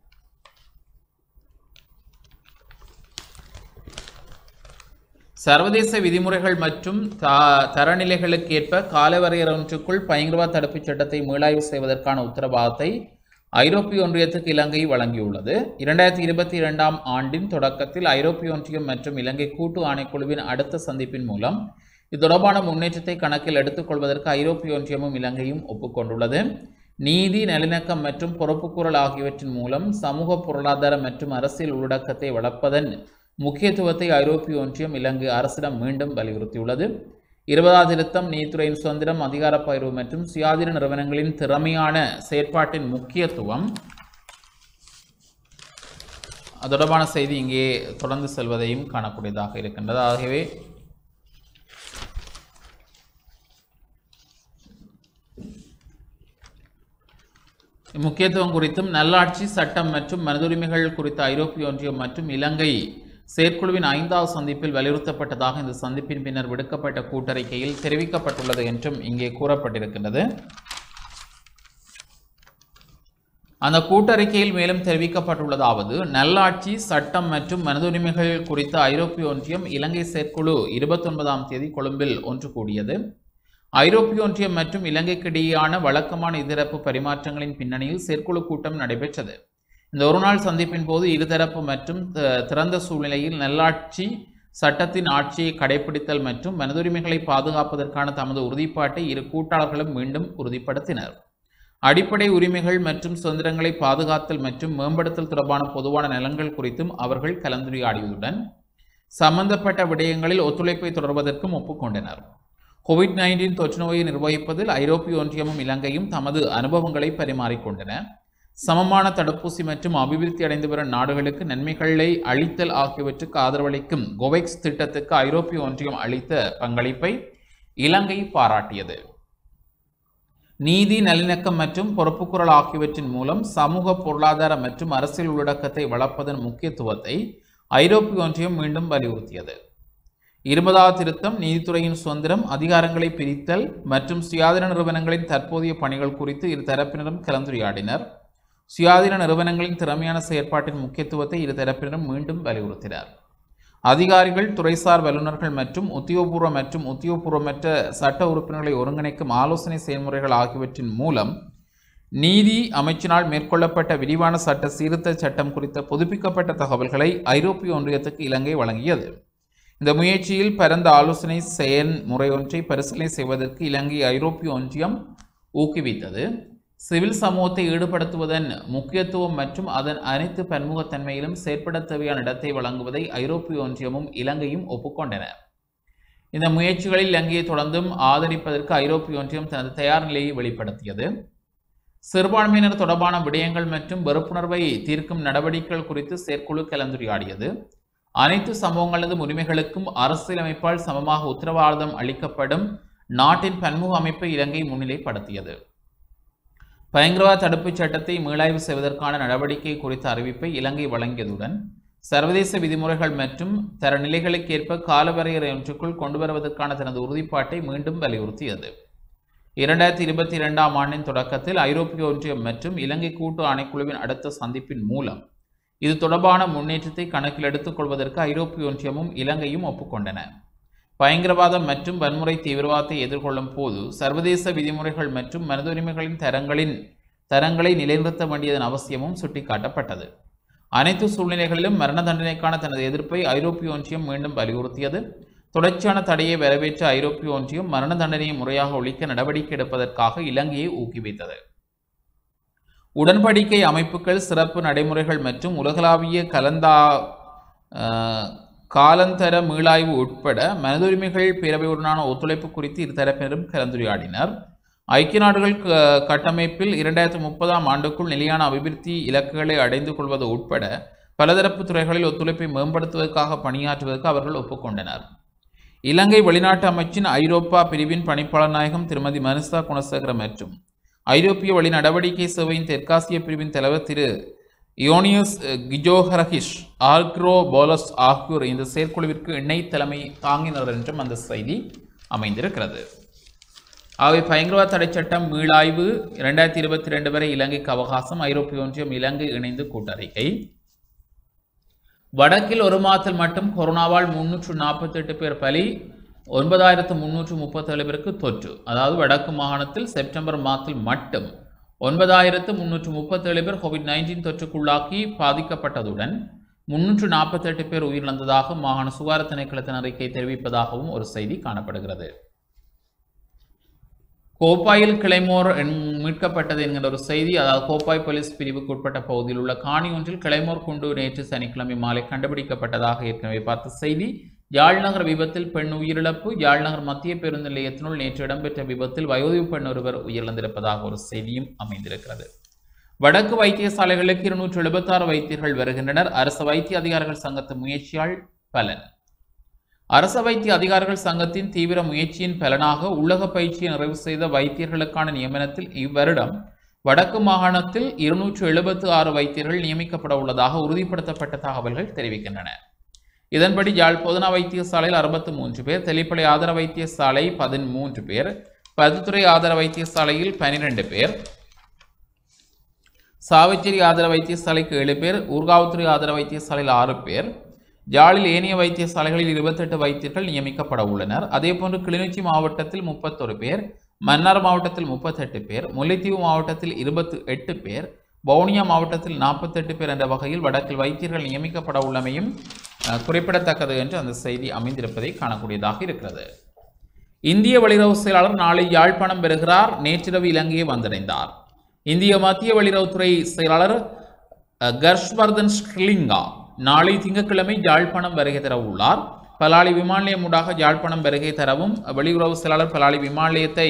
சர்வதேச விதிமுறைகள் மற்றும் த- தரநிலைகளுக்கு ஏற்ப காலவரையறை ஒன்றுக்குள் பயங்கரவாத தடுப்புச் சட்டத்தை மீளாய்வு செய்வதற்கான உத்தரவாதத்தை ஐரோப்பிய ஒன்றியத்துக்கு இலங்கை வழங்கியுள்ளது இரண்டாயிரத்தி இருபத்தி இரண்டாம் ஆண்டின் தொடக்கத்தில் ஐரோப்பிய ஒன்றியம் மற்றும் இலங்கை கூட்டு ஆணைக்குழுவின் அடுத்த சந்திப்பின் மூலம் இது தொடர்பான முன்னேற்றத்தை கணக்கில் எடுத்துக்கொள்வதற்கு ஐரோப்பிய ஒன்றியமும் இலங்கையும் ஒப்புக்கொண்டுள்ளது நீதி நல்லிணக்கம் மற்றும் பொறுப்புக்கூறல் ஆகியவற்றின் மூலம் சமூக பொருளாதார மற்றும் அரசியல் உள்ளடக்கத்தை வளர்ப்பதன் முக்கியத்துவத்தை ஐரோப்பிய ஒன்றியம் இலங்கை அரசிடம் மீண்டும் வலியுறுத்தியுள்ளது இருபதாவது திருத்தம் நீதித்துறையின் சுதந்திரம் அதிகார பகிர்வு மற்றும் சுயாதீன நிறுவனங்களின் திறமையான செயற்பாட்டின் முக்கியத்துவம் அது தொடர்பான செய்தி இங்கே தொடர்ந்து செல்வதையும் காணக்கூடியதாக இருக்கின்றது ஆகவே முக்கியத்துவம் குறித்தும் நல்லாட்சி சட்டம் மற்றும் மனிதுரிமைகள் குறித்த ஐரோப்பிய ஒன்றியம் மற்றும் இலங்கை செயற்குழுவின் ஐந்தாவது சந்திப்பில் வலியுறுத்தப்பட்டதாக இந்த சந்திப்பின் பின்னர் விடுக்கப்பட்ட கூட்டறிக்கையில் தெரிவிக்கப்பட்டுள்ளது என்றும் இங்கே கூறப்பட்டிருக்கின்றது அந்த கூட்டறிக்கையில் மேலும் தெரிவிக்கப்பட்டுள்ளதாவது நல்லாட்சி சட்டம் மற்றும் மனிதுரிமைகள் குறித்த ஐரோப்பிய ஒன்றியம் இலங்கை செயற்குழு இருபத்தொன்பதாம் தேதி கொழும்பில் ஒன்று கூடியது ஐரோப்பிய ஒன்றியம் மற்றும் இலங்கைக்கிடையேயான வழக்கமான இருதரப்பு பரிமாற்றங்களின் பின்னணியில் செயற்குழு கூட்டம் நடைபெற்றது இந்த ஒருநாள் சந்திப்பின் போது இருதரப்பு மற்றும் த- திறந்த சூழ்நிலையில் நல்லாட்சி சட்டத்தின் ஆட்சியை கடைபிடித்தல் மற்றும் மனிதுரிமைகளை பாதுகாப்பதற்கான தமது உறுதிப்பாட்டை இரு கூட்டாளர்களும் மீண்டும் உறுதிப்படுத்தினர் அடிப்படை உரிமைகள் மற்றும் சுதந்திரங்களை பாதுகாத்தல் மற்றும் மேம்படுத்தல் தொடர்பான பொதுவான நலன்கள் குறித்தும் அவர்கள் கலந்துரையாடியதுடன் சம்பந்தப்பட்ட விடயங்களில் ஒத்துழைப்பை தொடர்வதற்கும் ஒப்புக்கொண்டனர் கோவிட் நைன்டீன் தொற்று நோயை நிர்வகிப்பதில் ஐரோப்பிய ஒன்றியமும் இலங்கையும் தமது அனுபவங்களை பரிமாறிக்கொண்டன சமமான தடுப்பூசி மற்றும் அபிவிருத்தி அடைந்து வரும் நாடுகளுக்கு நன்மைகளை அளித்தல் ஆகியவற்றுக்கு ஆதரவளிக்கும் கோவெக்ஸ் திட்டத்துக்கு ஐரோப்பிய ஒன்றியம் அளித்த பங்களிப்பை இலங்கை பாராட்டியது நீதி நல்லிணக்கம் மற்றும் பொறுப்புக்குரல் ஆகியவற்றின் மூலம் சமூக பொருளாதார மற்றும் அரசியல் உள்ளடக்கத்தை வளர்ப்பதன் முக்கியத்துவத்தை ஐரோப்பிய ஒன்றியம் மீண்டும் வலியுறுத்தியது இருபதாவது திருத்தம் நீதித்துறையின் சுதந்திரம் அதிகாரங்களை பிரித்தல் மற்றும் சுயாதீன நிறுவனங்களின் தற்போதைய பணிகள் குறித்து இரு தரப்பினரும் கலந்துரையாடினர் சுயாதீன நிறுவனங்களின் திறமையான செயற்பாட்டின் முக்கியத்துவத்தை இரு தரப்பினரும் மீண்டும் வலியுறுத்தினர் அதிகாரிகள் துறைசார் வல்லுநர்கள் மற்றும் உத்தியோகபூர்வ மற்றும் உத்தியோகபூர்வமற்ற சட்ட உறுப்பினர்களை ஒருங்கிணைக்கும் ஆலோசனை செயல்முறைகள் ஆகியவற்றின் மூலம் நீதி அமைச்சினால் மேற்கொள்ளப்பட்ட விரிவான சட்ட சீர்திருத்த சட்டம் குறித்த புதுப்பிக்கப்பட்ட தகவல்களை ஐரோப்பிய ஒன்றியத்துக்கு இலங்கை வழங்கியது இந்த முயற்சியில் பரந்த ஆலோசனை செயல்முறை ஒன்றை பரிசீலனை செய்வதற்கு இலங்கை ஐரோப்பிய ஒன்றியம் ஊக்குவித்தது சிவில் சமூகத்தை ஈடுபடுத்துவதன் முக்கியத்துவம் மற்றும் அதன் அனைத்து பன்முகத்தன்மையிலும் செயற்பட தேவையான இடத்தை வழங்குவதை ஐரோப்பிய ஒன்றியமும் இலங்கையும் ஒப்புக்கொண்டன இந்த முயற்சிகளில் இலங்கையை தொடர்ந்தும் ஆதரிப்பதற்கு ஐரோப்பிய ஒன்றியம் தனது தயார் நிலையை வெளிப்படுத்தியது சிறுபான்மையினர் தொடர்பான விடயங்கள் மற்றும் வெறுப்புணர்வை தீர்க்கும் நடவடிக்கைகள் குறித்து செயற்குழு கலந்துரையாடியது அனைத்து சமூகங்களது உரிமைகளுக்கும் அரசியலமைப்பால் சமமாக உத்தரவாதம் அளிக்கப்படும் நாட்டின் பன்முக அமைப்பை இலங்கை முன்னிலைப்படுத்தியது பயங்கரவாத தடுப்புச் சட்டத்தை மீளாய்வு செய்வதற்கான நடவடிக்கை குறித்த அறிவிப்பை இலங்கை வழங்கியதுடன் சர்வதேச விதிமுறைகள் மற்றும் தரநிலைகளுக்கேற்ப காலவரையறை ஒன்றுக்குள் கொண்டு வருவதற்கான தனது உறுதிப்பாட்டை மீண்டும் வலியுறுத்தியது இரண்டாயிரத்தி இருபத்தி இரண்டாம் ஆண்டின் தொடக்கத்தில் ஐரோப்பிய ஒன்றியம் மற்றும் இலங்கை கூட்டு ஆணைக்குழுவின் அடுத்த சந்திப்பின் மூலம் இது தொடர்பான முன்னேற்றத்தை கணக்கில் எடுத்துக்கொள்வதற்கு ஐரோப்பிய ஒன்றியமும் இலங்கையும் ஒப்புக்கொண்டன பயங்கரவாதம் மற்றும் வன்முறை தீவிரவாதத்தை எதிர்கொள்ளும் போது சர்வதேச விதிமுறைகள் மற்றும் மனித உரிமைகளின் தரங்களின் தரங்களை நிலைநிறுத்த வேண்டியதன் அவசியமும் சுட்டிக்காட்டப்பட்டது அனைத்து சூழ்நிலைகளிலும் மரண தண்டனைக்கான தனது எதிர்ப்பை ஐரோப்பிய ஒன்றியம் மீண்டும் வலியுறுத்தியது தொடர்ச்சியான தடையை வரவேற்ற ஐரோப்பிய ஒன்றியம் மரண தண்டனையை முறையாக ஒழிக்க நடவடிக்கை எடுப்பதற்காக இலங்கையை ஊக்குவித்தது உடன்படிக்கை அமைப்புகள் சிறப்பு நடைமுறைகள் மற்றும் உலகளாவிய கலந்தா அஹ், காலந்தர மீளாய்வு உட்பட மனிதுரிமைகள் பேரவையுடனான ஒத்துழைப்பு குறித்து இருதரப்பினரும் கலந்துரையாடினர் ஐக்கிய நாடுகள் க- கட்டமைப்பில் இரண்டாயிரத்தி முப்பதாம் ஆண்டுக்குள் நிலையான அபிவிருத்தி இலக்குகளை அடைந்து கொள்வது உட்பட பலதரப்பு துறைகளில் ஒத்துழைப்பை மேம்படுத்துவதற்காக பணியாற்றுவதற்கு அவர்கள் ஒப்புக்கொண்டனர் இலங்கை வெளிநாட்டு அமைச்சின் ஐரோப்பா பிரிவின் பணிப்பாளர் நாயகம் திருமதி மனிஷா குணசேகர மற்றும் ஐரோப்பிய வழி நடவடிக்கை சேவையின் தெற்காசிய பிரிவின் தலைவர் திரு யோனியஸ் கிஜோஹரகிஷ் ஆர்க்ரோ போலஸ் ஆகியோர் இந்த செயற்குழுவிற்கு இணை தலைமை தாங்கினர் என்றும் அந்த செய்தி அமைந்திருக்கிறது ஆகவே பயங்கரவாத தடை சட்டம் மீளாய்வு இரண்டாயிரத்தி இருபத்தி ரெண்டு வரை இலங்கைக்கு அவகாசம் ஐரோப்பிய ஒன்றியம் இலங்கை இணைந்து கூட்டறிக்கை வடக்கில் ஒரு மாதத்தில் மட்டும் கொரோனாவால் முன்னூற்று நாற்பத்தெட்டு பேர் பலி ஒன்பதாயிரத்து முன்னூற்று முப்பத்தேழு பேருக்கு தொற்று அதாவது வடக்கு மாகாணத்தில் செப்டம்பர் மாதத்தில் மட்டும் ஒன்பதாயிரத்து முன்னூற்று முப்பத்தேழு பேர் கோவிட் நைன்டீன் தொற்றுக்குள்ளாக்கி பாதிக்கப்பட்டதுடன் முன்னூற்று நாற்பத்தெட்டு பேர் உயிரிழந்ததாக மாகாண சுகாதார திணைக்களத்தின் அறிக்கை தெரிவிப்பதாகவும் ஒரு செய்தி காணப்படுகிறது கோப்பாயில் கிளைமோர் என்- மீட்கப்பட்டது என்கிற ஒரு செய்தி அதாவது கோப்பாய் போலீஸ் பிரிவுக்கு உட்பட்ட பகுதியில் உள்ள காணி ஒன்றில் கிளைமோர் குண்டு நேற்று சனிக்கிழமை மாலை கண்டுபிடிக்கப்பட்டதாக ஏற்கனவே பார்த்த செய்தி யாழ்நகர் விபத்தில் பெண் உயிரிழப்பு யாழ்நகர் மத்திய பேருந்து நிலையத்தினுள் நேற்று இடம்பெற்ற விபத்தில் வயோதிக பெண் ஒருவர் உயிரிழந்திருப்பதாக ஒரு செய்தியும் அமைந்திருக்கிறது வடக்கு வைத்தியசாலைகளுக்கு இருநூற்று எழுபத்தாறு வைத்தியர்கள் வருகின்றனர் அரசு வைத்திய அதிகாரிகள் சங்கத்து முயற்சியால் பலன் அரச வைத்திய அதிகாரிகள் சங்கத்தின் தீவிர முயற்சியின் பலனாக உள்ளக பயிற்சியை நிறைவு செய்த வைத்தியர்களுக்கான நியமனத்தில் இவ்வருடம் வடக்கு மாகாணத்தில் இருநூற்று எழுபத்து ஆறு வைத்தியர்கள் நியமிக்கப்பட உள்ளதாக உறுதிப்படுத்தப்பட்ட தகவல்கள் தெரிவிக்கின்றன இதன்படி யாழ் பொதுனா வைத்தியசாலையில் அறுபத்து மூன்று பேர் தெளிப்பளை ஆதர வைத்தியசாலை பதிமூன்று பேர் பதுத்துறை ஆதர வைத்தியசாலையில் பனிரெண்டு பேர் சாவச்சேரி ஆதர வைத்தியசாலைக்கு ஏழு பேர் ஊர்காவத்துறை ஆதர வைத்தியசாலையில் ஆறு பேர் யாழில் ஏனைய வைத்தியசாலைகளில் இருபத்தெட்டு வைத்தியர்கள் நியமிக்கப்பட உள்ளனர் அதேபோன்று கிளிநொச்சி மாவட்டத்தில் முப்பத்தொரு பேர் மன்னார் மாவட்டத்தில் முப்பத்தெட்டு பேர் முல்லைத்தீவு மாவட்டத்தில் இருபத்து எட்டு பேர் வவுனியா மாவட்டத்தில் நாற்பத்தெட்டு பேர் என்ற வகையில் வடக்கில் வைத்தியர்கள் நியமிக்கப்பட உள்ளமையும் அஹ், குறிப்பிடத்தக்கது என்று அந்த செய்தி அமைந்திருப்பதை காணக்கூடியதாக இருக்கிறது இந்திய வெளியுறவு செயலாளர் நாளை யாழ்ப்பாணம் பெறுகிறார் நேற்றிரவு இலங்கையை வந்தடைந்தார் இந்திய மத்திய வெளியுறவுத்துறை செயலாளர் அஹ், கர்ஷ்வர்தன் ஸ்ரிலிங்கா நாளை திங்கட்கிழமை யாழ்ப்பாணம் வருகை தர உள்ளார் பலாலி விமான நிலையம் ஊடாக யாழ்ப்பாணம் வருகை தரவும் வெளியுறவு செயலாளர் பலாலி விமான நிலையத்தை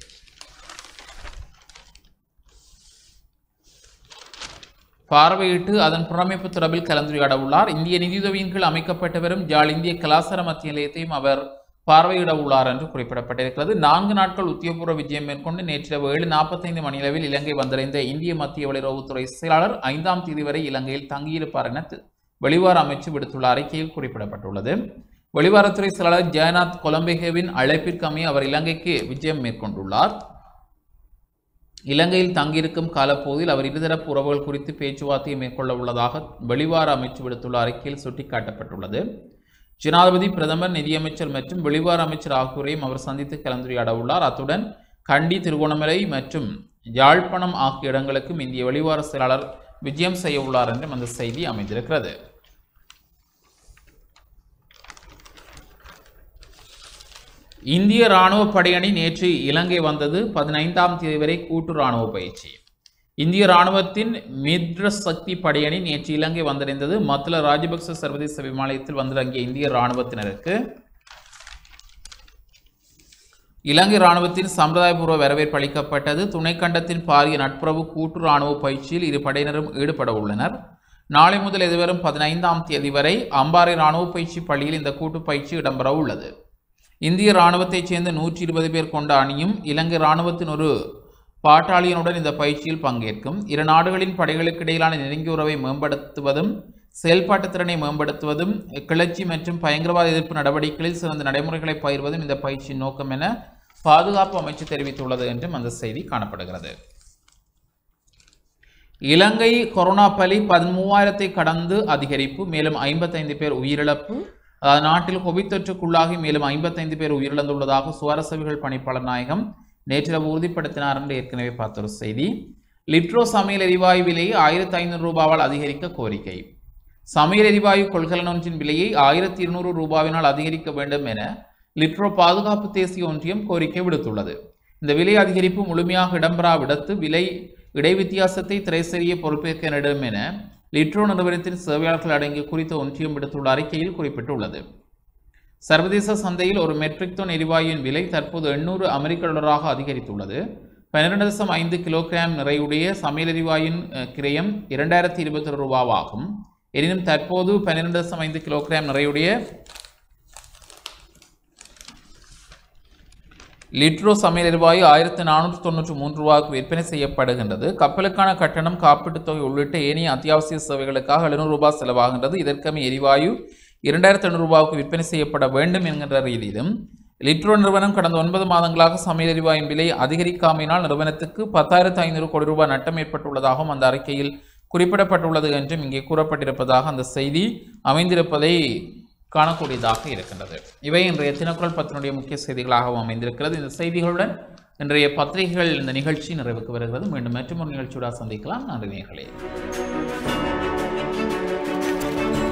பார்வையிட்டு அதன் புறமைப்பு தொடர்பில் கலந்துரையாட உள்ளார் இந்திய நிதியுதவியின் கீழ் அமைக்கப்பட்டு வரும் ஜாழ் இந்திய கலாசார மத்திய நிலையத்தையும் அவர் பார்வையிட உள்ளார் என்று குறிப்பிடப்பட்டிருக்கிறது நான்கு நாட்கள் உத்தியோகபூர்வ விஜயம் மேற்கொண்டு நேற்றிரவு ஏழு நாற்பத்தைந்து மணியளவில் இலங்கை வந்தடைந்த இந்திய மத்திய வெளியுறவுத்துறை செயலாளர் ஐந்தாம் தேதி வரை இலங்கையில் தங்கியிருப்பார் என தி- வெளிவார அமைச்சு விடுத்துள்ள அறிக்கையில் குறிப்பிடப்பட்டுள்ளது வெளிவாரத்துறை செயலாளர் ஜெயநாத் கொலம்பேகேவின் அழைப்பிற்கு அமைய அவர் இலங்கைக்கு விஜயம் மேற்கொண்டுள்ளார் இலங்கையில் தங்கியிருக்கும் காலப்பகுதியில் அவர் இருதரப்பு உறவுகள் குறித்து பேச்சுவார்த்தையை மேற்கொள்ள உள்ளதாக வெளிவார அமைச்சு விடுத்துள்ள அறிக்கையில் சுட்டிக்காட்டப்பட்டுள்ளது ஜனாதிபதி பிரதமர் நிதியமைச்சர் மற்றும் வெளிவார அமைச்சர் ஆகியோரையும் அவர் சந்தித்து கலந்துரையாட உள்ளார் அத்துடன் கண்டி திருகோணமலை மற்றும் யாழ்ப்பாணம் ஆகிய இடங்களுக்கும் இந்திய வெளிவார செயலாளர் விஜயம் செய்ய உள்ளார் என்றும் அந்த செய்தி அமைந்திருக்கிறது இந்திய ராணுவ படையணி நேற்று இலங்கை வந்தது பதினைந்தாம் தேதி வரை கூட்டு ராணுவ பயிற்சி இந்திய ராணுவத்தின் மித்ர சக்தி படையணி நேற்று இலங்கை வந்தடைந்தது மத்துல ராஜபக்ச சர்வதேச விமானத்தில் வந்திறங்கிய இந்திய ராணுவத்தினருக்கு இலங்கை ராணுவத்தின் சம்பிரதாயபூர்வ வரவேற்பு அளிக்கப்பட்டது துணைக்கண்டத்தின் பாரிய நட்புறவு கூட்டு ராணுவ பயிற்சியில் இரு படையினரும் ஈடுபட உள்ளனர் நாளை முதல் எதிர்வரும் பதினைந்தாம் தேதி வரை அம்பாறை ராணுவ பயிற்சி பள்ளியில் இந்த கூட்டு பயிற்சி இடம்பெற உள்ளது இந்திய ராணுவத்தைச் சேர்ந்த நூற்றி இருபது பேர் கொண்ட அணியும் இலங்கை ராணுவத்தின் ஒரு பாட்டாளியனுடன் இந்த பயிற்சியில் பங்கேற்கும் இரு நாடுகளின் படைகளுக்கு இடையிலான நெருங்கிய உறவை மேம்படுத்துவதும் செயல்பாட்டு திறனை மேம்படுத்துவதும் கிளர்ச்சி மற்றும் பயங்கரவாத எதிர்ப்பு நடவடிக்கைகளில் சிறந்த நடைமுறைகளை பயிர்வதும் இந்த பயிற்சியின் நோக்கம் என பாதுகாப்பு அமைச்சு தெரிவித்துள்ளது என்றும் அந்த செய்தி காணப்படுகிறது இலங்கை கொரோனா பலி பதிமூவாயிரத்தை கடந்து அதிகரிப்பு மேலும் ஐம்பத்தைந்து பேர் உயிரிழப்பு அதாவது நாட்டில் கோவிட் தொற்றுக்குள்ளாகி மேலும் ஐம்பத்தைந்து பேர் உயிரிழந்துள்ளதாக சுவாரசவிகள் பணிப்பாளர் நாயகம் நேற்றிரவு உறுதிப்படுத்தினார் என்று ஏற்கனவே பார்த்த ஒரு செய்தி லிட்ரோ சமையல் எரிவாயு விலையை ஆயிரத்தி ஐநூறு ரூபாவால் அதிகரிக்க கோரிக்கை சமையல் எரிவாயு கொள்கலன் ஒன்றின் விலையை ஆயிரத்தி இருநூறு ரூபாவினால் அதிகரிக்க வேண்டும் என லிட்ரோ பாதுகாப்பு தேசிய ஒன்றியம் கோரிக்கை விடுத்துள்ளது இந்த விலை அதிகரிப்பு முழுமையாக இடம்பெறா விடத்து விலை இடை வித்தியாசத்தை திரைசெறிய பொறுப்பேற்க நேரிடும் என லிட்ரோ நிறுவனத்தின் சேவையாளர்கள் அடங்கிய குறித்த ஒன்றியம் விடுத்துள்ள அறிக்கையில் குறிப்பிட்டுள்ளது சர்வதேச சந்தையில் ஒரு மெட்ரிக் டன் எரிவாயுவின் விலை தற்போது எண்ணூறு அமெரிக்க டாலராக அதிகரித்துள்ளது பன்னிரண்டு தசம் ஐந்து கிலோகிராம் நிறையுடைய சமையல் எரிவாயுவின் அஹ், கிரயம் இரண்டாயிரத்தி இருபத்தி ஒரு ரூபாவாகும் எனினும் தற்போது பன்னிரண்டு தசம் ஐந்து கிலோகிராம் நிறையுடைய லிட்ரோ சமையல் எரிவாயு ஆயிரத்தி நானூற்றி தொண்ணூற்றி மூன்று ரூபாய்க்கு விற்பனை செய்யப்படுகின்றது கப்பலுக்கான கட்டணம் காப்பீட்டுத் தொகை உள்ளிட்ட ஏனைய அத்தியாவசிய சேவைகளுக்காக எழுநூறு ரூபாய் செலவாகின்றது இதற்கமே எரிவாயு இரண்டாயிரத்தி எண்ணூறு ரூபாய்க்கு விற்பனை செய்யப்பட வேண்டும் என்கின்ற ரீதியிலும் லிட்ரோ நிறுவனம் கடந்த ஒன்பது மாதங்களாக சமையல் எரிவாயின் விலை அதிகரிக்காமையினால் நிறுவனத்துக்கு பத்தாயிரத்து ஐநூறு கோடி ரூபாய் நட்டம் ஏற்பட்டுள்ளதாகவும் அந்த அறிக்கையில் குறிப்பிடப்பட்டுள்ளது என்றும் இங்கே கூறப்பட்டிருப்பதாக அந்த செய்தி அமைந்திருப்பதை காணக்கூடியதாக இருக்கின்றது இவை இன்றைய தினக்குரல் பத்தினுடைய முக்கிய செய்திகளாகவும் அமைந்திருக்கிறது இந்த செய்திகளுடன் இன்றைய பத்திரிகைகள் இந்த நிகழ்ச்சி நிறைவுக்கு வருகிறது மீண்டும் மற்றொரு நிகழ்ச்சியோட சந்திக்கலாம் நன்றி நேர்களே